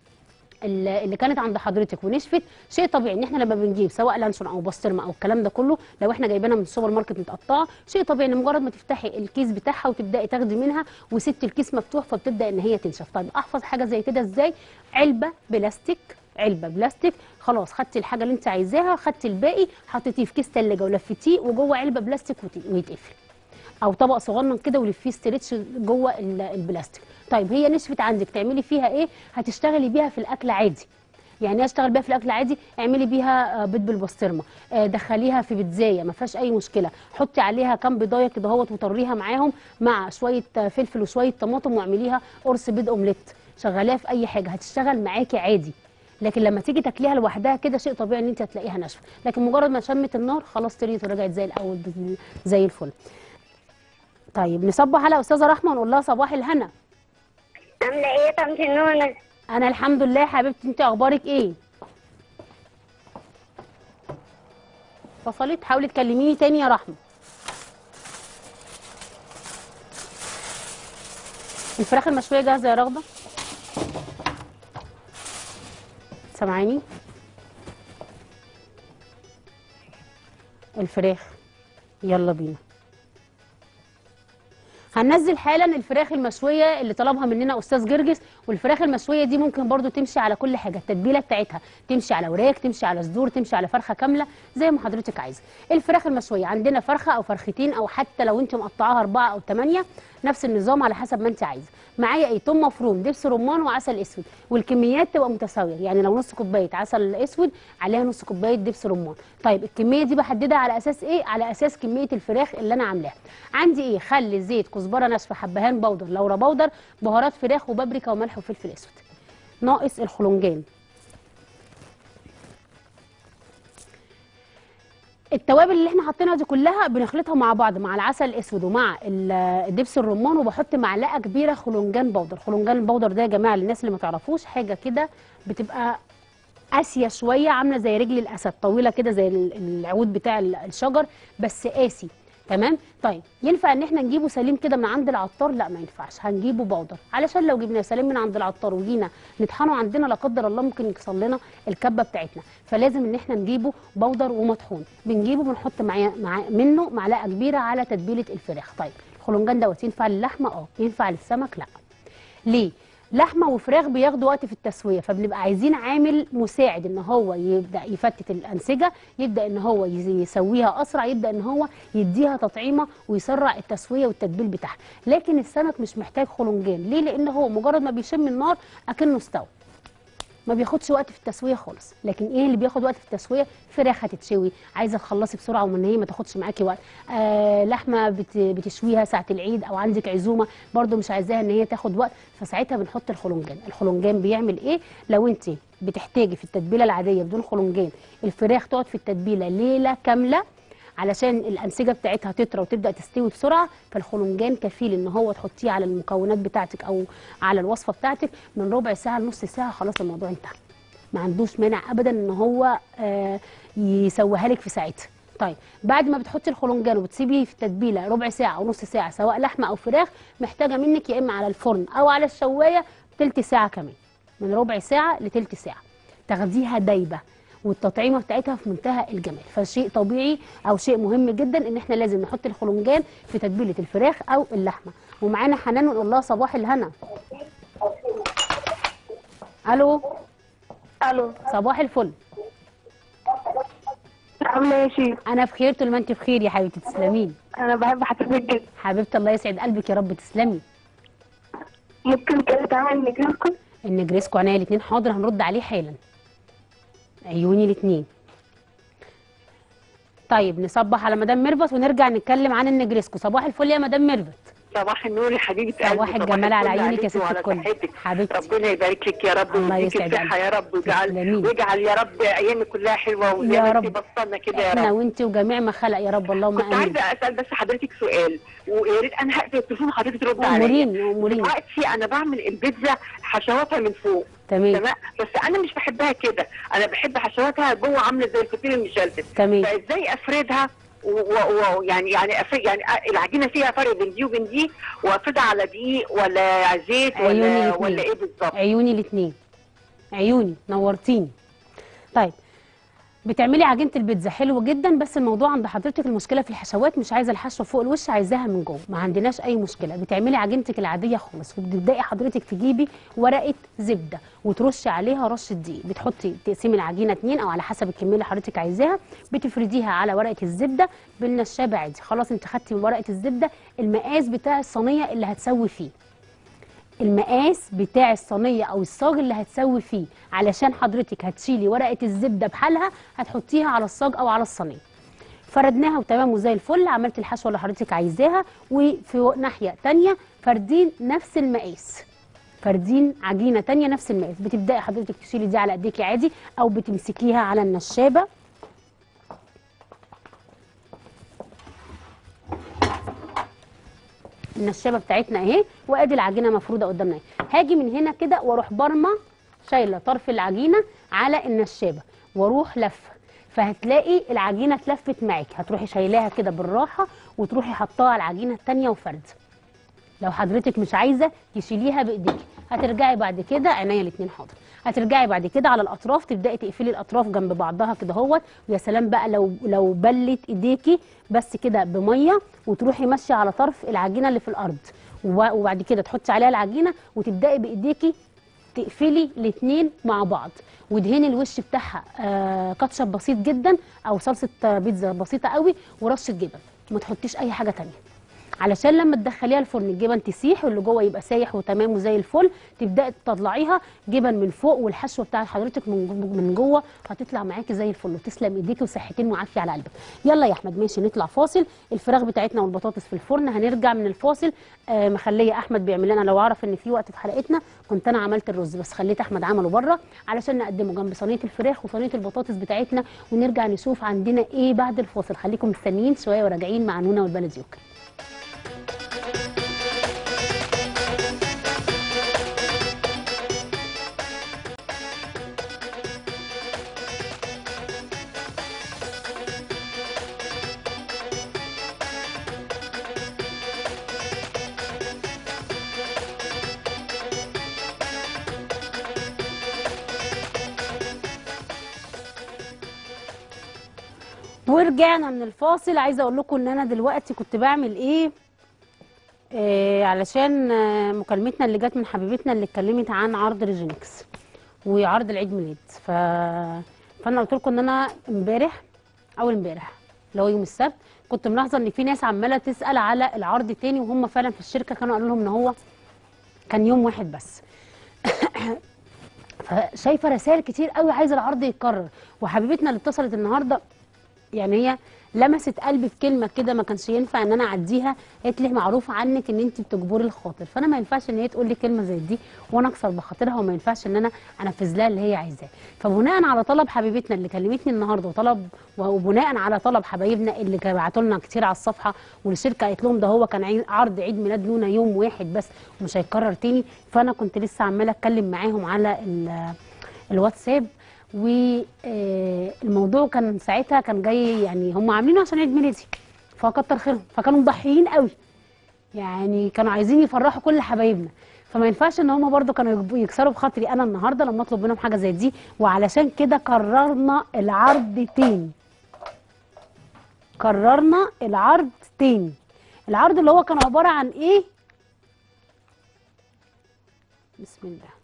[SPEAKER 1] اللي اللي كانت عند حضرتك ونشفت شيء طبيعي ان احنا لما بنجيب سواء لانشون او بسطرمه او الكلام ده كله لو احنا جايبينها من السوبر ماركت متقطعه شيء طبيعي ان مجرد ما تفتحي الكيس بتاعها وتبداي تاخدي منها وست الكيس مفتوح فبتبدا ان هي تنشف طيب احفظ حاجه زي كده ازاي علبه بلاستيك علبه بلاستيك خلاص خدتي الحاجه اللي انت عايزاها خدتي الباقي حطيتيه في كيس ثلاجه ولفتيه وجوه علبه بلاستيك وت- ويتقفل او طبق صغنن كده ولفيه ستريتش جوه ال- البلاستيك طيب هي نشفت عندك تعملي فيها ايه هتشتغلي بيها في الاكل عادي يعني ايه اشتغل بيها في الاكل عادي اعملي بيها آه، بيض بالبسطرمه آه، دخليها في بيتزايه ما فيهاش اي مشكله حطي عليها كام بيضايه كده اهوت وطريها معاهم مع شويه آه، فلفل وشويه طماطم واعمليها قرص بيض اومليت شغليها في اي حاجه هتشتغل معاكي عادي لكن لما تيجي تاكليها لوحدها كده شيء طبيعي ان انت هتلاقيها ناشفه لكن مجرد ما شمت النار خلاص طريت ورجعت زي الاول بال- زي الفل طيب نصبح على استاذه رحمه ونقول لها صباح الهنا
[SPEAKER 4] عاملة ايه يا طنط نونة؟
[SPEAKER 1] انا الحمد لله يا حبيبتي انت اخبارك ايه فصلت حاولي تكلميني تاني يا رحمه الفراخ المشويه جاهزه يا رغده سامعاني الفراخ يلا بينا هننزل حالا الفراخ المشويه اللي طلبها مننا استاذ جرجس والفراخ المشويه دي ممكن برضو تمشي على كل حاجه التتبيله بتاعتها تمشي على وراك تمشي على صدور تمشي على فرخه كامله زي ما حضرتك عايزه الفراخ المشويه عندنا فرخه او فرختين او حتى لو انت مقطعاها اربعه او ثمانيه نفس النظام على حسب ما انت عايزه معايا ايه توم مفروم دبس رمان وعسل اسود والكميات تبقى متساويه يعني لو نص كوبايه عسل اسود عليها نص كوبايه دبس رمان طيب الكميه دي بحددها على اساس ايه على اساس كميه الفراخ اللي انا عاملاها عندي ايه خل زيت كزبره ناشفه حبهان بودر لورا بودر بهارات فراخ وبابريكا وملح وفلفل اسود ناقص الخلنجان التوابل اللي احنا حاطينها دي كلها بنخلطها مع بعض مع العسل الاسود ومع ال- الدبس الرمان وبحط معلقه كبيره خلنجان بودر خلنجان البودر ده يا جماعه للناس اللي ما تعرفوش حاجه كده بتبقى قاسيه شويه عامله زي رجل الاسد طويله كده زي ال- العود بتاع ال- الشجر بس قاسي تمام طيب ينفع ان احنا نجيبه سليم كده من عند العطار لا ما ينفعش هنجيبه بودر علشان لو جبناه سليم من عند العطار وجينا نطحنه عندنا لا قدر الله ممكن يكسر لنا الكبه بتاعتنا فلازم ان احنا نجيبه بودر ومطحون بنجيبه بنحط معاه مع منه معلقه كبيره على تتبيله الفراخ طيب الخلنجان دوت ينفع للحمه اه ينفع للسمك لا ليه لحمه وفراخ بياخدوا وقت في التسويه فبنبقى عايزين عامل مساعد ان هو يبدا يفتت الانسجه يبدا ان هو يز- يسويها اسرع يبدا ان هو يديها تطعيمه ويسرع التسويه والتتبيل بتاعها لكن السمك مش محتاج خلنجان ليه لان هو مجرد ما بيشم النار اكنه استوى ما بياخدش وقت في التسويه خالص لكن ايه اللي بياخد وقت في التسويه فراخ هتتشوي عايزه تخلصي بسرعه ومن هي ما تاخدش معاكي وقت آه لحمه بت بتشويها ساعه العيد او عندك عزومه برده مش عايزاها ان هي تاخد وقت فساعتها بنحط الخلنجان الخلنجان بيعمل ايه لو انت بتحتاجي في التتبيله العاديه بدون خلنجان الفراخ تقعد في التتبيله ليله كامله علشان الانسجه بتاعتها تطرى وتبدا تستوي بسرعه فالخلنجان كفيل ان هو تحطيه على المكونات بتاعتك او على الوصفه بتاعتك من ربع ساعه لنص ساعه خلاص الموضوع انتهى ما عندوش مانع ابدا ان هو آه، يسويها لك في ساعتها طيب بعد ما بتحطي الخلنجان وبتسيبيه في التتبيله ربع ساعه او نص ساعه سواء لحمه او فراخ محتاجه منك يا اما على الفرن او على الشوايه تلت ساعه كمان من ربع ساعه لتلت ساعه تاخديها دايبه والتطعيمه بتاعتها في منتهى الجمال فشيء طبيعي او شيء مهم جدا ان احنا لازم نحط الخلنجان في تتبيله الفراخ او اللحمه ومعانا حنان ونقول لها صباح الهنا الو
[SPEAKER 4] الو
[SPEAKER 1] صباح الفل
[SPEAKER 4] عامله ايه يا شيخ
[SPEAKER 1] انا بخير طول ما انت بخير يا حبيبتي تسلمين
[SPEAKER 4] انا بحب حضرتك جدا
[SPEAKER 1] حبيبتي الله يسعد قلبك يا رب تسلمي
[SPEAKER 4] ممكن كده تعمل نجرسكم
[SPEAKER 1] النجريسكو عينيا الاثنين حاضر هنرد عليه حالا عيوني الاثنين طيب نصبح على مدام ميرفت ونرجع نتكلم عن النجريسكو صباح الفل يا مدام ميرفت
[SPEAKER 5] صباح النور يا حبيبه قلبي
[SPEAKER 1] صباح الجمال على
[SPEAKER 5] الفل
[SPEAKER 1] عيونك يا
[SPEAKER 5] عليكي
[SPEAKER 1] ست
[SPEAKER 5] وعلى
[SPEAKER 1] الكل
[SPEAKER 5] صحتك.
[SPEAKER 1] حبيبتي
[SPEAKER 5] ربنا يبارك لك يا رب
[SPEAKER 1] الله
[SPEAKER 5] ويديك
[SPEAKER 1] يسعد
[SPEAKER 5] الصحه يا رب ويجعل
[SPEAKER 1] تسلمين.
[SPEAKER 5] ويجعل يا رب ايامك كلها حلوه وزي
[SPEAKER 1] يا
[SPEAKER 5] ما
[SPEAKER 1] رب.
[SPEAKER 5] انت بصلنا كده يا
[SPEAKER 1] احنا
[SPEAKER 5] رب
[SPEAKER 1] وانت وجميع ما خلق يا رب اللهم
[SPEAKER 5] كنت
[SPEAKER 1] امين
[SPEAKER 5] عايزه اسال بس حضرتك سؤال ويا ريت انا هقفل التليفون حضرتك ترد عليا
[SPEAKER 1] امورين امورين
[SPEAKER 5] دلوقتي انا بعمل البيتزا حشواتها من فوق
[SPEAKER 1] تمام
[SPEAKER 5] تمام بس انا مش بحبها كده انا بحب حشواتها جوه عامله زي الفطير المشلتت
[SPEAKER 1] تمام
[SPEAKER 5] فازاي افردها ويعني يعني أفرد يعني العجينه فيها فرق بين دي وبين دي وافردها على دقيق ولا زيت
[SPEAKER 1] عيوني
[SPEAKER 5] ولا
[SPEAKER 1] الاتنين.
[SPEAKER 5] ولا ايه بالظبط
[SPEAKER 1] عيوني الاثنين عيوني نورتيني طيب بتعملي عجينه البيتزا حلوه جدا بس الموضوع عند حضرتك المشكله في الحشوات مش عايزه الحشوه فوق الوش عايزاها من جوه ما عندناش اي مشكله بتعملي عجينتك العاديه خالص وبتبداي حضرتك تجيبي ورقه زبده وترشي عليها رشه دقيق بتحطي تقسمي العجينه اتنين او على حسب الكميه اللي حضرتك عايزاها بتفرديها على ورقه الزبده بالنشابه عادي خلاص انت خدتي من ورقه الزبده المقاس بتاع الصينيه اللي هتسوي فيه المقاس بتاع الصينيه او الصاج اللي هتسوي فيه علشان حضرتك هتشيلي ورقه الزبده بحالها هتحطيها على الصاج او على الصينيه فردناها وتمام وزي الفل عملت الحشوه اللي حضرتك عايزاها وفي ناحيه تانية فردين نفس المقاس فردين عجينه تانية نفس المقاس بتبداي حضرتك تشيلي دي على ايديكي عادي او بتمسكيها على النشابه النشابه بتاعتنا اهي وادي العجينه مفروده قدامنا اهي هاجي من هنا كده واروح برمه شايله طرف العجينه على النشابه واروح لفه فهتلاقي العجينه اتلفت معاكي هتروحي شايلاها كده بالراحه وتروحي حطاها على العجينه التانيه وفرده لو حضرتك مش عايزه تشيليها بايديكي هترجعي بعد كده عينيا الاثنين حاضر هترجعي بعد كده على الاطراف تبداي تقفلي الاطراف جنب بعضها كده اهوت ويا سلام بقى لو لو بلت ايديكي بس كده بميه وتروحي ماشيه على طرف العجينه اللي في الارض و- وبعد كده تحطي عليها العجينه وتبداي بايديكي تقفلي الاثنين مع بعض ودهني الوش بتاعها آه كاتشب بسيط جدا او صلصه آه، بيتزا بسيطه قوي ورشه جبن ما تحطيش اي حاجه تانية علشان لما تدخليها الفرن الجبن تسيح واللي جوه يبقى سايح وتمام وزي الفل تبداي تطلعيها جبن من فوق والحشوه بتاعت حضرتك من جو- من جوه هتطلع معاكي زي الفل وتسلم ايديكي وصحتين وعافيه على قلبك يلا يا احمد ماشي نطلع فاصل الفراخ بتاعتنا والبطاطس في الفرن هنرجع من الفاصل آه مخليه احمد بيعمل لنا لو اعرف ان في وقت في حلقتنا كنت انا عملت الرز بس خليت احمد عمله بره علشان نقدمه جنب صينيه الفراخ وصينيه البطاطس بتاعتنا ونرجع نشوف عندنا ايه بعد الفاصل خليكم مستنيين شويه وراجعين مع نونا والبلد يوكل ورجعنا من الفاصل عايزه اقول لكم ان انا دلوقتي كنت بعمل ايه آه علشان آه مكالمتنا اللي جت من حبيبتنا اللي اتكلمت عن عرض ريجينكس وعرض العيد ميلاد ف فانا قلت لكم ان انا امبارح اول امبارح اللي هو يوم السبت كنت ملاحظه ان في ناس عماله تسال على العرض تاني وهم فعلا في الشركه كانوا قالوا لهم ان هو كان يوم واحد بس فشايفه رسائل كتير قوي عايزه العرض يتكرر وحبيبتنا اللي اتصلت النهارده يعني هي لمست قلبي في كلمه كده ما كانش ينفع ان انا اعديها قالت لي معروف عنك ان انت بتجبري الخاطر فانا ما ينفعش ان هي تقول لي كلمه زي دي وانا اكسر بخاطرها وما ينفعش ان انا انفذ لها اللي هي عايزاه فبناء على طلب حبيبتنا اللي كلمتني النهارده وطلب وبناء على طلب حبايبنا اللي بعتوا لنا كتير على الصفحه والشركه قالت لهم ده هو كان عيد- عرض عيد ميلاد نونا يوم واحد بس ومش هيتكرر تاني فانا كنت لسه عماله اتكلم معاهم على ال- الواتساب والموضوع كان ساعتها كان جاي يعني هم عاملينه عشان عيد ميلادي فكتر خيرهم فكانوا مضحيين قوي يعني كانوا عايزين يفرحوا كل حبايبنا فما ينفعش ان هم برضو كانوا يجب- يكسروا بخاطري انا النهارده لما اطلب منهم حاجه زي دي وعلشان كده قررنا العرض تاني قررنا العرض تاني العرض اللي هو كان عباره عن ايه بسم الله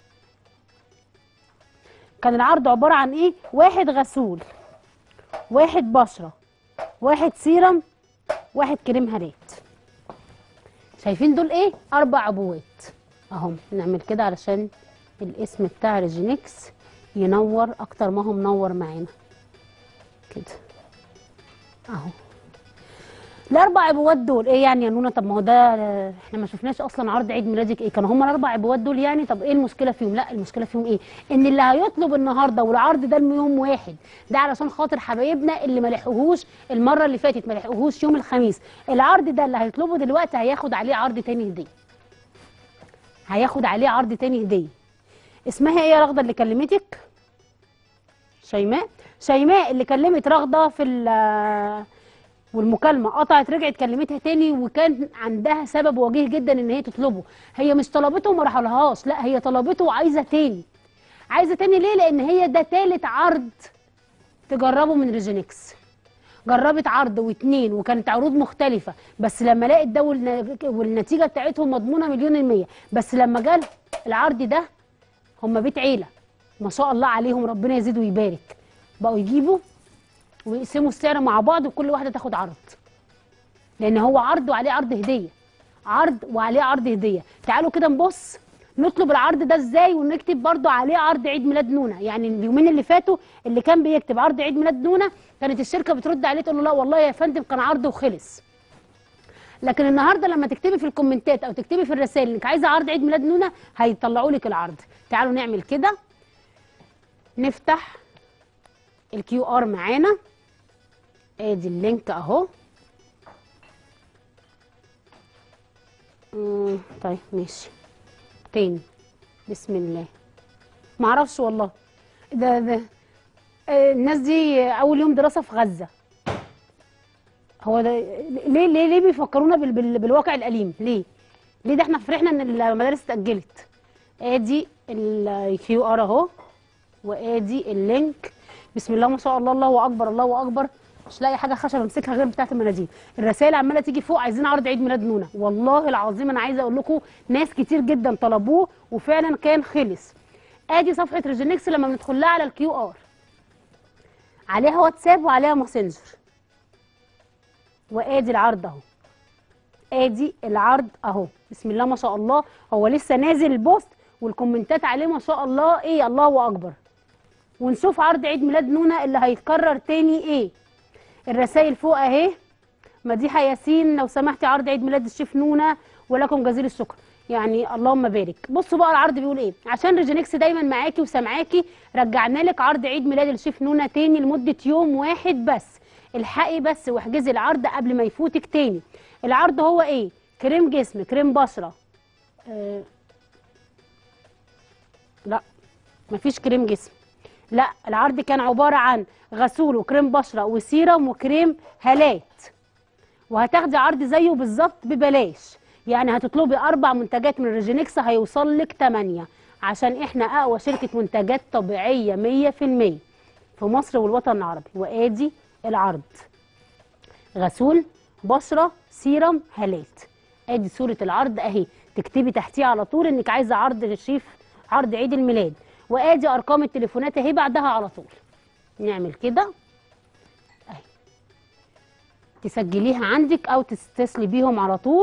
[SPEAKER 1] كان العرض عباره عن ايه واحد غسول واحد بشره واحد سيرم واحد كريم هالات شايفين دول ايه اربع عبوات اهم نعمل كده علشان الاسم بتاع ريجينكس ينور اكتر ما هو منور معانا كده اهو الاربع عبوات دول ايه يعني يا نونا طب ما هو ده احنا ما شفناش اصلا عرض عيد ميلادك ايه كانوا هم الاربع عبوات دول يعني طب ايه المشكله فيهم لا المشكله فيهم ايه ان اللي هيطلب النهارده والعرض ده يوم واحد ده علشان خاطر حبايبنا اللي ما لحقوهوش المره اللي فاتت ما لحقوهوش يوم الخميس العرض ده اللي هيطلبه دلوقتي هياخد عليه عرض تاني هديه هياخد عليه عرض تاني هديه اسمها ايه يا رغده اللي كلمتك شيماء شيماء اللي كلمت رغده في ال- والمكالمه قطعت رجعت كلمتها تاني وكان عندها سبب وجيه جدا ان هي تطلبه هي مش طلبته وما راحلهاش لا هي طلبته وعايزه تاني عايزه تاني ليه لان هي ده تالت عرض تجربه من ريجينكس جربت عرض واتنين وكانت عروض مختلفة بس لما لقت ده والن- والنتيجة بتاعتهم مضمونة مليون المية بس لما جال العرض ده هم بيت عيلة ما شاء الله عليهم ربنا يزيد ويبارك بقوا يجيبوا ويقسموا السعر مع بعض وكل واحدة تاخد عرض لأن هو عرض وعليه عرض هدية عرض وعليه عرض هدية تعالوا كده نبص نطلب العرض ده ازاي ونكتب برضو عليه عرض عيد ميلاد نونا يعني اليومين اللي فاتوا اللي كان بيكتب عرض عيد ميلاد نونا كانت الشركه بترد عليه تقول له لا والله يا فندم كان عرض وخلص لكن النهارده لما تكتبي في الكومنتات او تكتبي في الرسائل انك عايزه عرض عيد ميلاد نونا هيطلعوا لك العرض تعالوا نعمل كده نفتح الكيو ار معانا ادي اللينك اهو مم، طيب ماشي تاني بسم الله معرفش والله ده ده آه، الناس دي اول يوم دراسه في غزه هو ده ليه ليه ليه بيفكرونا بال بال بالواقع الاليم ليه ليه ده احنا فرحنا ان المدارس اتاجلت ادي الكيو ار اهو وادي اللينك بسم الله ما شاء الله الله اكبر الله اكبر مش لاقي حاجه خشب امسكها غير بتاعه المناديل الرسائل عماله تيجي فوق عايزين عرض عيد ميلاد نونا والله العظيم انا عايزه اقول لكم ناس كتير جدا طلبوه وفعلا كان خلص ادي صفحه ريجينكس لما بندخل لها على الكيو ار عليها واتساب وعليها ماسنجر وادي العرض اهو ادي العرض اهو بسم الله ما شاء الله هو لسه نازل البوست والكومنتات عليه ما شاء الله ايه الله اكبر ونشوف عرض عيد ميلاد نونا اللي هيتكرر تاني ايه الرسائل فوق اهي مديحه ياسين لو سمحتي عرض عيد ميلاد الشيف نونا ولكم جزيل الشكر يعني اللهم بارك بصوا بقى العرض بيقول ايه عشان ريجينكس دايما معاكي وسامعاكي رجعنا لك عرض عيد ميلاد الشيف نونا تاني لمده يوم واحد بس الحقي بس واحجزي العرض قبل ما يفوتك تاني العرض هو ايه كريم جسم كريم بشره آه لا مفيش كريم جسم لا العرض كان عباره عن غسول وكريم بشره وسيرم وكريم هالات وهتاخدي عرض زيه بالظبط ببلاش يعني هتطلبي اربع منتجات من ريجينكس هيوصل لك 8 عشان احنا اقوى شركه منتجات طبيعيه 100% في مصر والوطن العربي وادي العرض غسول بشره سيرم هالات ادي صوره العرض اهي تكتبي تحتيه على طول انك عايزه عرض الشيف عرض عيد الميلاد وادي ارقام التليفونات اهي بعدها على طول نعمل كده اهي تسجليها عندك او تتصلي بيهم على طول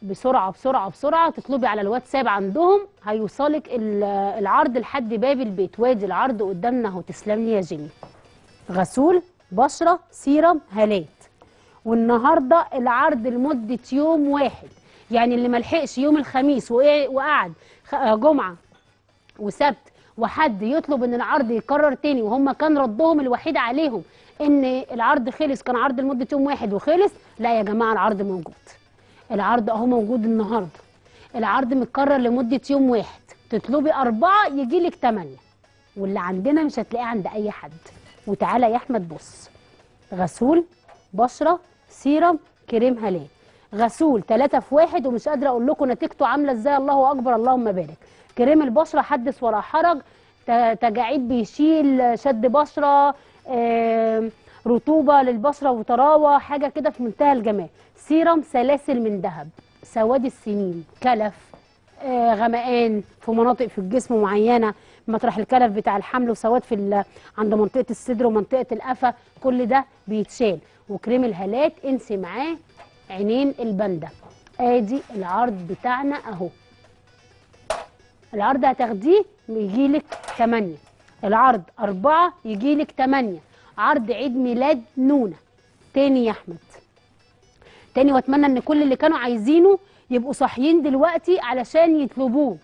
[SPEAKER 1] بسرعه بسرعه بسرعه تطلبي على الواتساب عندهم هيوصلك ال- العرض لحد باب البيت وادي العرض قدامنا اهو تسلم لي يا جيمي غسول بشره سيرم هالات والنهارده العرض لمده يوم واحد يعني اللي ملحقش يوم الخميس وقع- وقعد خ- آه، جمعه وسبت وحد يطلب ان العرض يكرر تاني وهم كان ردهم الوحيد عليهم ان العرض خلص كان عرض لمده يوم واحد وخلص لا يا جماعه العرض موجود العرض اهو موجود النهارده العرض متكرر لمده يوم واحد تطلبي اربعه يجي لك ثمانيه واللي عندنا مش هتلاقيه عند اي حد وتعالى يا احمد بص غسول بشره سيرم كريم هلال غسول ثلاثة في واحد ومش قادرة أقول لكم نتيجته عاملة إزاي الله أكبر اللهم بارك كريم البشرة حدث ولا حرج ت- تجاعيد بيشيل شد بشرة آم، رطوبة للبشرة وطراوة حاجة كده في منتهى الجمال سيرم سلاسل من ذهب سواد السنين كلف آه، غمقان في مناطق في الجسم معينه مطرح الكلف بتاع الحمل وسواد في ال- عند منطقه الصدر ومنطقه القفا كل ده بيتشال وكريم الهالات انسي معاه عينين الباندا ادي العرض بتاعنا اهو العرض هتاخديه يجيلك 8 العرض أربعة يجيلك 8 عرض عيد ميلاد نونا تاني يا أحمد تاني واتمنى ان كل اللي كانوا عايزينه يبقوا صاحيين دلوقتي علشان يطلبوه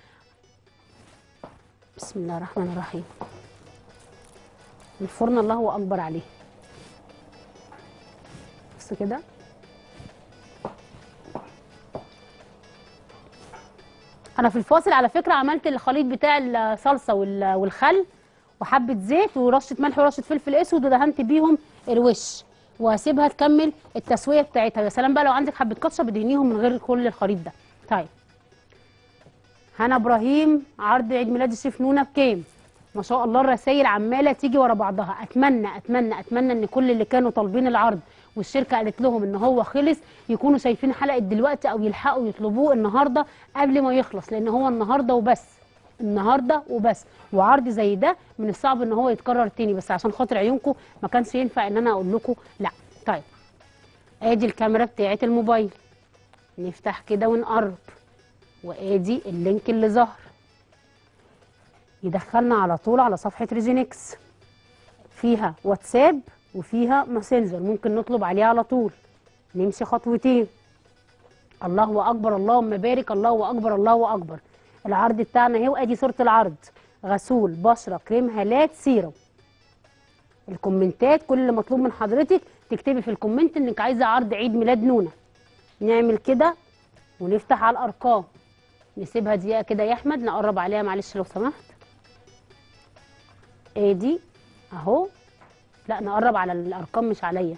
[SPEAKER 1] بسم الله الرحمن الرحيم الفرن الله اكبر عليه بص كده انا في الفاصل على فكره عملت الخليط بتاع الصلصه وال- والخل وحبه زيت ورشه ملح ورشه فلفل اسود ودهنت بيهم الوش وهسيبها تكمل التسويه بتاعتها يا سلام بقى لو عندك حبه كاتشب ادهنيهم من غير كل الخليط ده طيب هنا ابراهيم عرض عيد ميلاد الشيف نونا بكام ما شاء الله الرسايل عماله تيجي ورا بعضها اتمنى اتمنى اتمنى ان كل اللي كانوا طالبين العرض والشركه قالت لهم ان هو خلص يكونوا شايفين حلقه دلوقتي او يلحقوا يطلبوه النهارده قبل ما يخلص لان هو النهارده وبس النهارده وبس وعرض زي ده من الصعب ان هو يتكرر تاني بس عشان خاطر عيونكم ما كانش ينفع ان انا اقول لكم لا طيب ادي الكاميرا بتاعت الموبايل نفتح كده ونقرب وادي اللينك اللي ظهر يدخلنا على طول على صفحه ريجينكس فيها واتساب وفيها ماسنجر ممكن نطلب عليه على طول نمشي خطوتين الله اكبر اللهم بارك الله اكبر الله اكبر العرض بتاعنا اهي وادي صوره العرض غسول بشره كريم هالات سيرم الكومنتات كل اللي مطلوب من حضرتك تكتبي في الكومنت انك عايزه عرض عيد ميلاد نونا نعمل كده ونفتح على الارقام نسيبها دقيقه كده يا احمد نقرب عليها معلش لو سمحت ادي اهو لا نقرب على الارقام مش عليا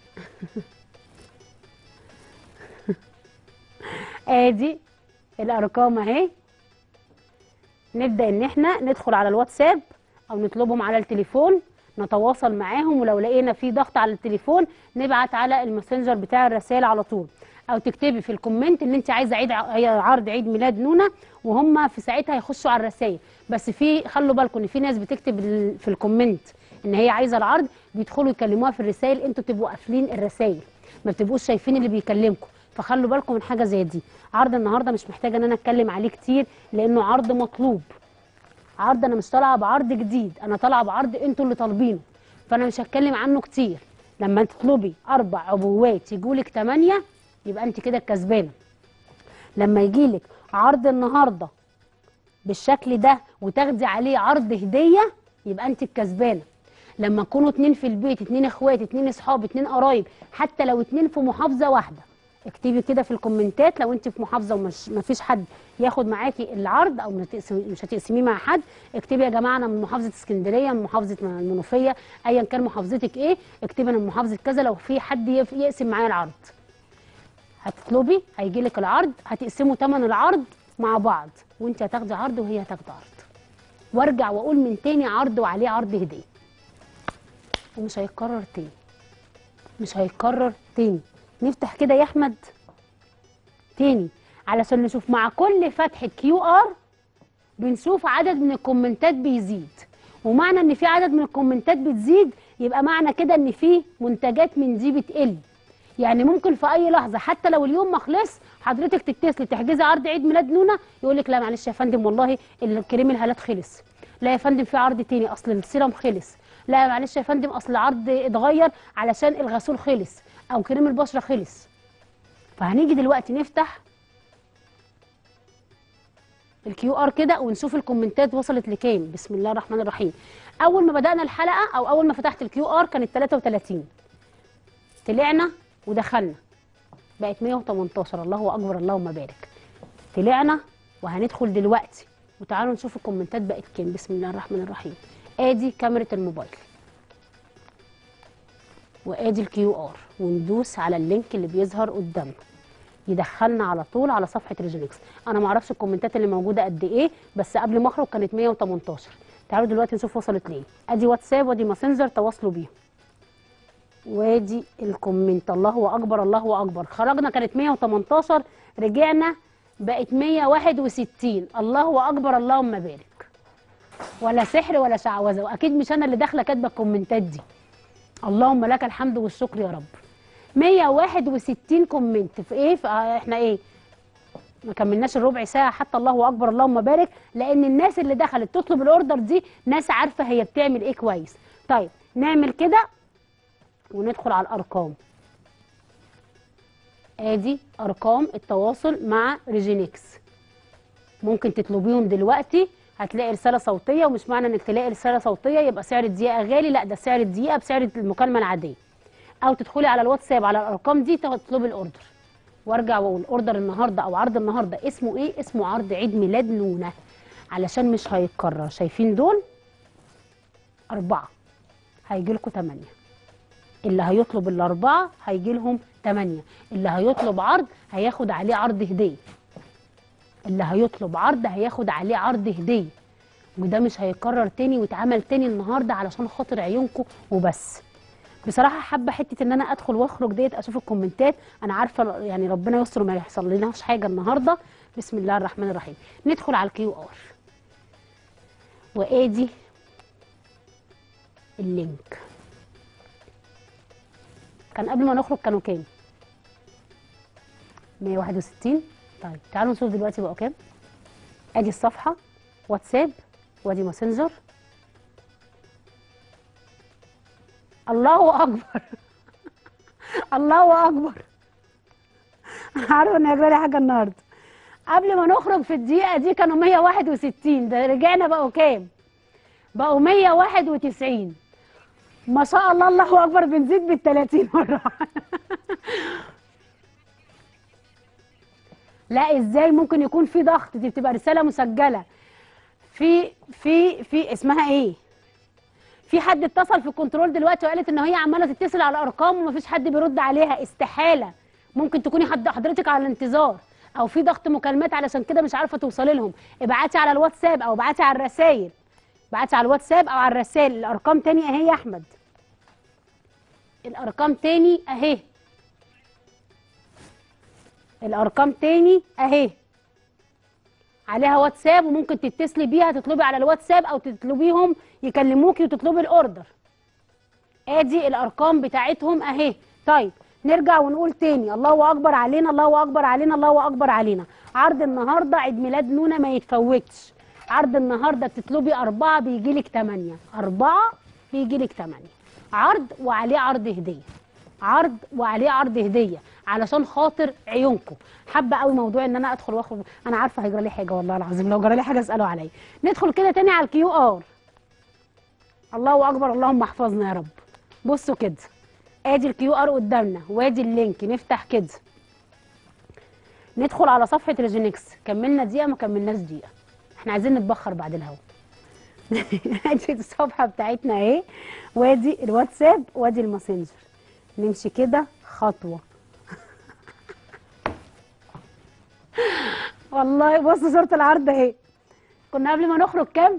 [SPEAKER 1] ادي الارقام اهي نبدا ان احنا ندخل على الواتساب او نطلبهم على التليفون نتواصل معاهم ولو لقينا في ضغط على التليفون نبعت على الماسنجر بتاع الرسائل على طول او تكتبي في الكومنت ان انت عايزه عيد ع- عرض عيد ميلاد نونا وهم في ساعتها يخشوا على الرسائل بس في خلوا بالكم ان في ناس بتكتب ال- في الكومنت ان هي عايزه العرض بيدخلوا يكلموها في الرسائل انتوا تبقوا قافلين الرسائل ما بتبقوش شايفين اللي بيكلمكم فخلوا بالكم من حاجه زي دي عرض النهارده مش محتاجه ان انا اتكلم عليه كتير لانه عرض مطلوب عرض انا مش طالعه بعرض جديد انا طالعه بعرض انتوا اللي طالبينه فانا مش هتكلم عنه كتير لما تطلبي اربع عبوات يجولك 8 يبقى انت كده الكسبانه لما يجيلك عرض النهارده بالشكل ده وتاخدي عليه عرض هديه يبقى انت الكسبانه لما تكونوا اتنين في البيت اتنين اخوات اتنين اصحاب اتنين قرايب حتى لو اتنين في محافظه واحده اكتبي كده في الكومنتات لو انت في محافظه ومش مفيش حد ياخد معاكي العرض او مش هتقسمي- مش هتقسميه مع حد اكتبي يا جماعه انا من محافظه اسكندريه من محافظه المنوفيه ايا كان محافظتك ايه اكتبي انا من محافظه كذا لو في حد يف- يقسم معايا العرض هتطلبي هيجي لك العرض هتقسموا ثمن العرض مع بعض وانت هتاخدي عرض وهي هتاخد عرض وارجع واقول من تاني عرض وعليه عرض هديه ومش هيتكرر تاني مش هيتكرر تاني نفتح كده يا احمد تاني علشان نشوف مع كل فتحه كيو ار بنشوف عدد من الكومنتات بيزيد ومعنى ان في عدد من الكومنتات بتزيد يبقى معنى كده ان في منتجات من دي بتقل يعني ممكن في اي لحظه حتى لو اليوم ما خلص حضرتك تتصلي تحجزي عرض عيد ميلاد نونا يقول لك لا معلش يا فندم والله الكريم الهالات خلص لا يا فندم في عرض تاني اصل السيرم خلص لا معلش يا فندم اصل العرض اتغير علشان الغسول خلص او كريم البشره خلص فهنيجي دلوقتي نفتح الكيو ار كده ونشوف الكومنتات وصلت لكام بسم الله الرحمن الرحيم اول ما بدانا الحلقه او اول ما فتحت الكيو ار كانت 33 طلعنا ودخلنا بقت 118 الله اكبر اللهم بارك طلعنا وهندخل دلوقتي وتعالوا نشوف الكومنتات بقت كام بسم الله الرحمن الرحيم ادي كاميرا الموبايل وادي الكيو ار وندوس على اللينك اللي بيظهر قدامنا يدخلنا على طول على صفحه ريجينكس انا ما اعرفش الكومنتات اللي موجوده قد ايه بس قبل ما اخرج كانت 118 تعالوا دلوقتي نشوف وصلت ليه ادي واتساب وادي ماسنجر تواصلوا بيهم وادي الكومنت الله اكبر الله اكبر خرجنا كانت 118 رجعنا بقت 161 الله اكبر اللهم بارك ولا سحر ولا شعوذه واكيد مش انا اللي داخله كاتبه الكومنتات دي اللهم لك الحمد والشكر يا رب 161 كومنت في ايه في آه احنا ايه ما كملناش الربع ساعه حتى الله اكبر اللهم بارك لان الناس اللي دخلت تطلب الاوردر دي ناس عارفه هي بتعمل ايه كويس طيب نعمل كده وندخل على الارقام ادي ارقام التواصل مع ريجينكس ممكن تطلبيهم دلوقتي هتلاقي رساله صوتيه ومش معنى انك تلاقي رساله صوتيه يبقى سعر الدقيقه غالي لا ده سعر الدقيقه بسعر المكالمه العاديه او تدخلي على الواتساب على الارقام دي تطلبي الاوردر وارجع واقول اوردر النهارده او عرض النهارده اسمه ايه اسمه عرض عيد ميلاد نونه علشان مش هيتكرر شايفين دول اربعه هيجي لكم 8 اللي هيطلب الاربعه هيجي لهم 8 اللي هيطلب عرض هياخد عليه عرض هديه اللي هيطلب عرض هياخد عليه عرض هديه وده مش هيتكرر تاني ويتعمل تاني النهارده علشان خاطر عيونكم وبس بصراحه حابه حته ان انا ادخل واخرج ديت اشوف الكومنتات انا عارفه يعني ربنا يستر ما يحصل لناش حاجه النهارده بسم الله الرحمن الرحيم ندخل على الكيو ار وادي اللينك كان قبل ما نخرج كانوا كام 161 طيب تعالوا نشوف دلوقتي بقوا كام ادي الصفحه واتساب وادي ماسنجر الله اكبر الله اكبر عارفه ان هيجرى حاجه النهارده قبل ما نخرج في الدقيقه دي كانوا 161 ده رجعنا بقوا كام بقوا 191 ما شاء الله الله اكبر بنزيد بال 30 مره لا ازاي ممكن يكون في ضغط دي بتبقى رساله مسجله في في في اسمها ايه في حد اتصل في الكنترول دلوقتي وقالت ان هي عماله تتصل على ارقام ومفيش حد بيرد عليها استحاله ممكن تكوني حد حضرتك على الانتظار او في ضغط مكالمات علشان كده مش عارفه توصلي لهم ابعتي على الواتساب او ابعتي على الرسائل ابعتي على الواتساب او على الرسائل الارقام تاني اهي يا احمد الارقام تاني اهي الارقام تاني اهي عليها واتساب وممكن تتصلي بيها تطلبي على الواتساب او تطلبيهم يكلموكي وتطلبي الاوردر ادي الارقام بتاعتهم اهي طيب نرجع ونقول تاني الله اكبر علينا الله اكبر علينا الله اكبر علينا عرض النهارده عيد ميلاد نونا ما يتفوتش عرض النهارده بتطلبي أربعة بيجيلك تمانية أربعة بيجيلك تمانية عرض وعليه عرض هدية عرض وعليه عرض هدية علشان خاطر عيونكم حابة قوي موضوع ان انا ادخل واخد انا عارفة هيجرى لي حاجة والله العظيم لو جرى لي حاجة اسألوا عليا ندخل كده تاني على الكيو ار الله اكبر اللهم احفظنا يا رب بصوا كده ادي الكيو ار قدامنا وادي اللينك نفتح كده ندخل على صفحة ريجينكس كملنا دقيقة ما كملناش دقيقة احنا عايزين نتبخر بعد الهوا ادي الصفحه بتاعتنا اهي وادي الواتساب وادي الماسنجر نمشي كده خطوه والله بص صوره العرض اهي كنا قبل ما نخرج كام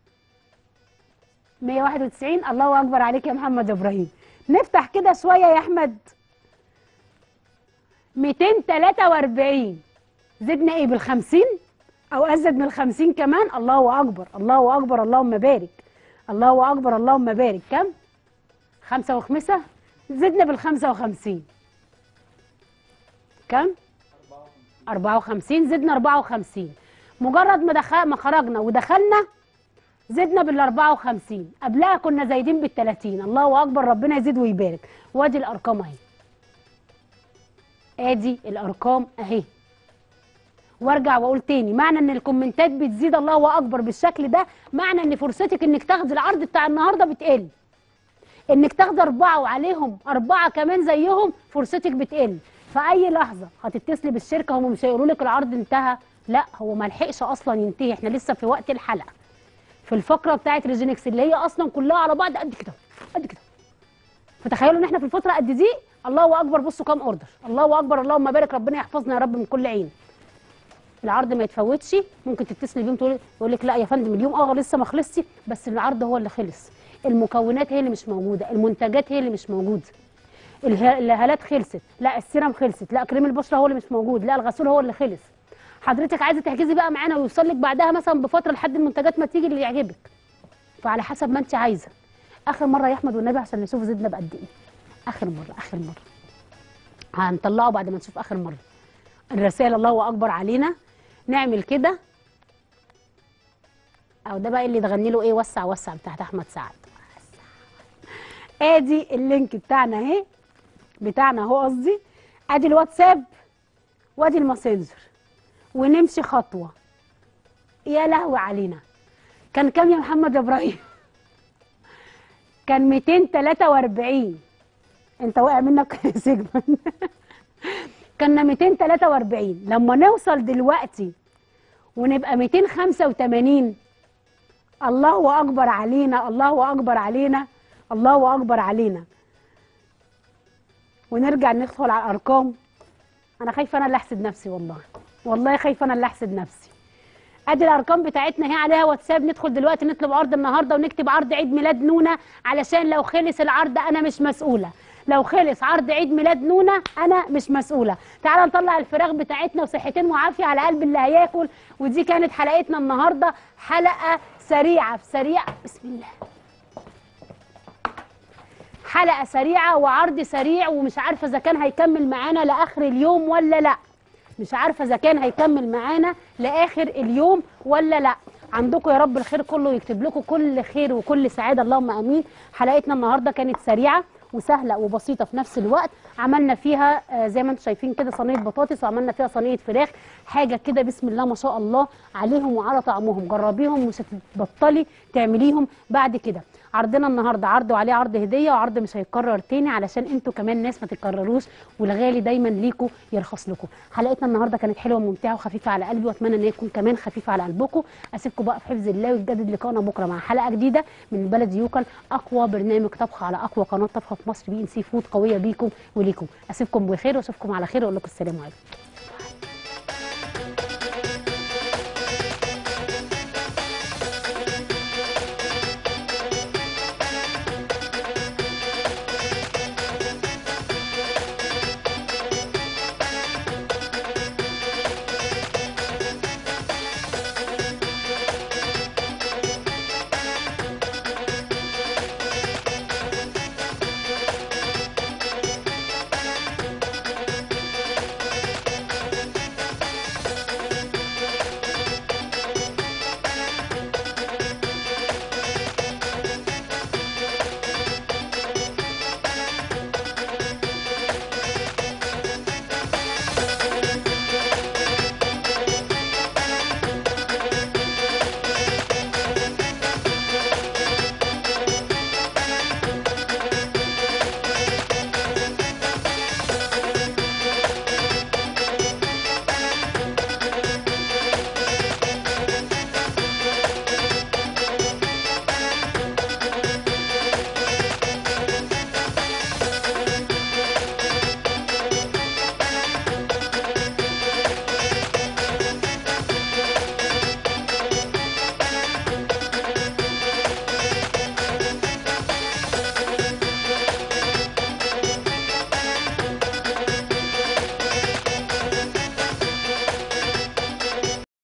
[SPEAKER 1] 191 الله اكبر عليك يا محمد ابراهيم نفتح كده شويه يا احمد 243 زدنا ايه بالخمسين او ازيد من الخمسين كمان الله اكبر الله اكبر اللهم بارك الله اكبر اللهم بارك كم خمسة وخمسة زدنا بالخمسة وخمسين كم 54 زدنا 54 مجرد ما دخل ما خرجنا ودخلنا زدنا بال 54 قبلها كنا زايدين بال 30 الله اكبر ربنا يزيد ويبارك وادي الارقام اهي ادي الارقام اهي وارجع واقول تاني معنى ان الكومنتات بتزيد الله اكبر بالشكل ده معنى ان فرصتك انك تاخدي العرض بتاع النهارده بتقل انك تاخدي اربعه وعليهم اربعه كمان زيهم فرصتك بتقل في اي لحظه هتتصلي بالشركه هم مش هيقولوا لك العرض انتهى لا هو ما لحقش اصلا ينتهي احنا لسه في وقت الحلقه في الفقره بتاعت ريجينكس اللي هي اصلا كلها على بعض قد كده قد كده فتخيلوا ان احنا في الفتره قد دي الله اكبر بصوا كام اوردر الله اكبر اللهم بارك ربنا يحفظنا يا رب من كل عين العرض ما يتفوتش ممكن تتصلي بيهم تقول يقول لك لا يا فندم اليوم اه لسه ما خلصش بس العرض هو اللي خلص المكونات هي اللي مش موجوده المنتجات هي اللي مش موجوده اله- الهالات خلصت لا السيرم خلصت لا كريم البشره هو اللي مش موجود لا الغسول هو اللي خلص حضرتك عايزه تحجزي بقى معانا ويوصل لك بعدها مثلا بفتره لحد المنتجات ما تيجي اللي يعجبك فعلى حسب ما انت عايزه اخر مره يا احمد والنبي عشان نشوف زدنا بقد ايه اخر مره اخر مره هنطلعه بعد ما نشوف اخر مره الرسائل الله اكبر علينا نعمل كده او ده بقى اللي تغني له ايه وسع وسع بتاعت احمد سعد ادي اللينك بتاعنا اهي بتاعنا اهو قصدي ادي الواتساب وادي الماسنجر ونمشي خطوه يا لهوي علينا كان كام يا محمد يا ابراهيم كان 243 انت واقع منك سجن كنا 243 لما نوصل دلوقتي ونبقى 285 الله اكبر علينا الله اكبر علينا الله اكبر علينا ونرجع ندخل على الارقام انا خايفه انا اللي احسد نفسي والله والله خايفه انا اللي احسد نفسي ادي الارقام بتاعتنا هي عليها واتساب ندخل دلوقتي نطلب عرض النهارده ونكتب عرض عيد ميلاد نونا علشان لو خلص العرض انا مش مسؤوله لو خلص عرض عيد ميلاد نونا انا مش مسؤوله تعالى نطلع الفراخ بتاعتنا وصحتين وعافيه على قلب اللي هياكل ودي كانت حلقتنا النهارده حلقه سريعه في سريع بسم الله حلقه سريعه وعرض سريع ومش عارفه اذا كان هيكمل معانا لاخر اليوم ولا لا مش عارفه اذا كان هيكمل معانا لاخر اليوم ولا لا عندكم يا رب الخير كله يكتب لكم كل خير وكل سعاده اللهم امين حلقتنا النهارده كانت سريعه وسهله وبسيطه في نفس الوقت عملنا فيها آه، زي ما انتم شايفين كده صينيه بطاطس وعملنا فيها صينيه فراخ حاجه كده بسم الله ما شاء الله عليهم وعلى طعمهم جربيهم مش هتبطلي تعمليهم بعد كده عرضنا النهارده عرض وعليه عرض هديه وعرض مش هيتكرر تاني علشان انتوا كمان ناس ما تتكرروش والغالي دايما ليكوا يرخص لكم حلقتنا النهارده كانت حلوه وممتعه وخفيفه على قلبي واتمنى ان هي تكون كمان خفيفه على قلبكم اسيبكم بقى في حفظ الله ويتجدد لقائنا بكره مع حلقه جديده من بلد يوكل اقوى برنامج طبخ على اقوى قناه طبخ في مصر بي ان سي فود قويه بيكم وليكم اسيبكم بخير واشوفكم على خير واقول لكم السلام عليكم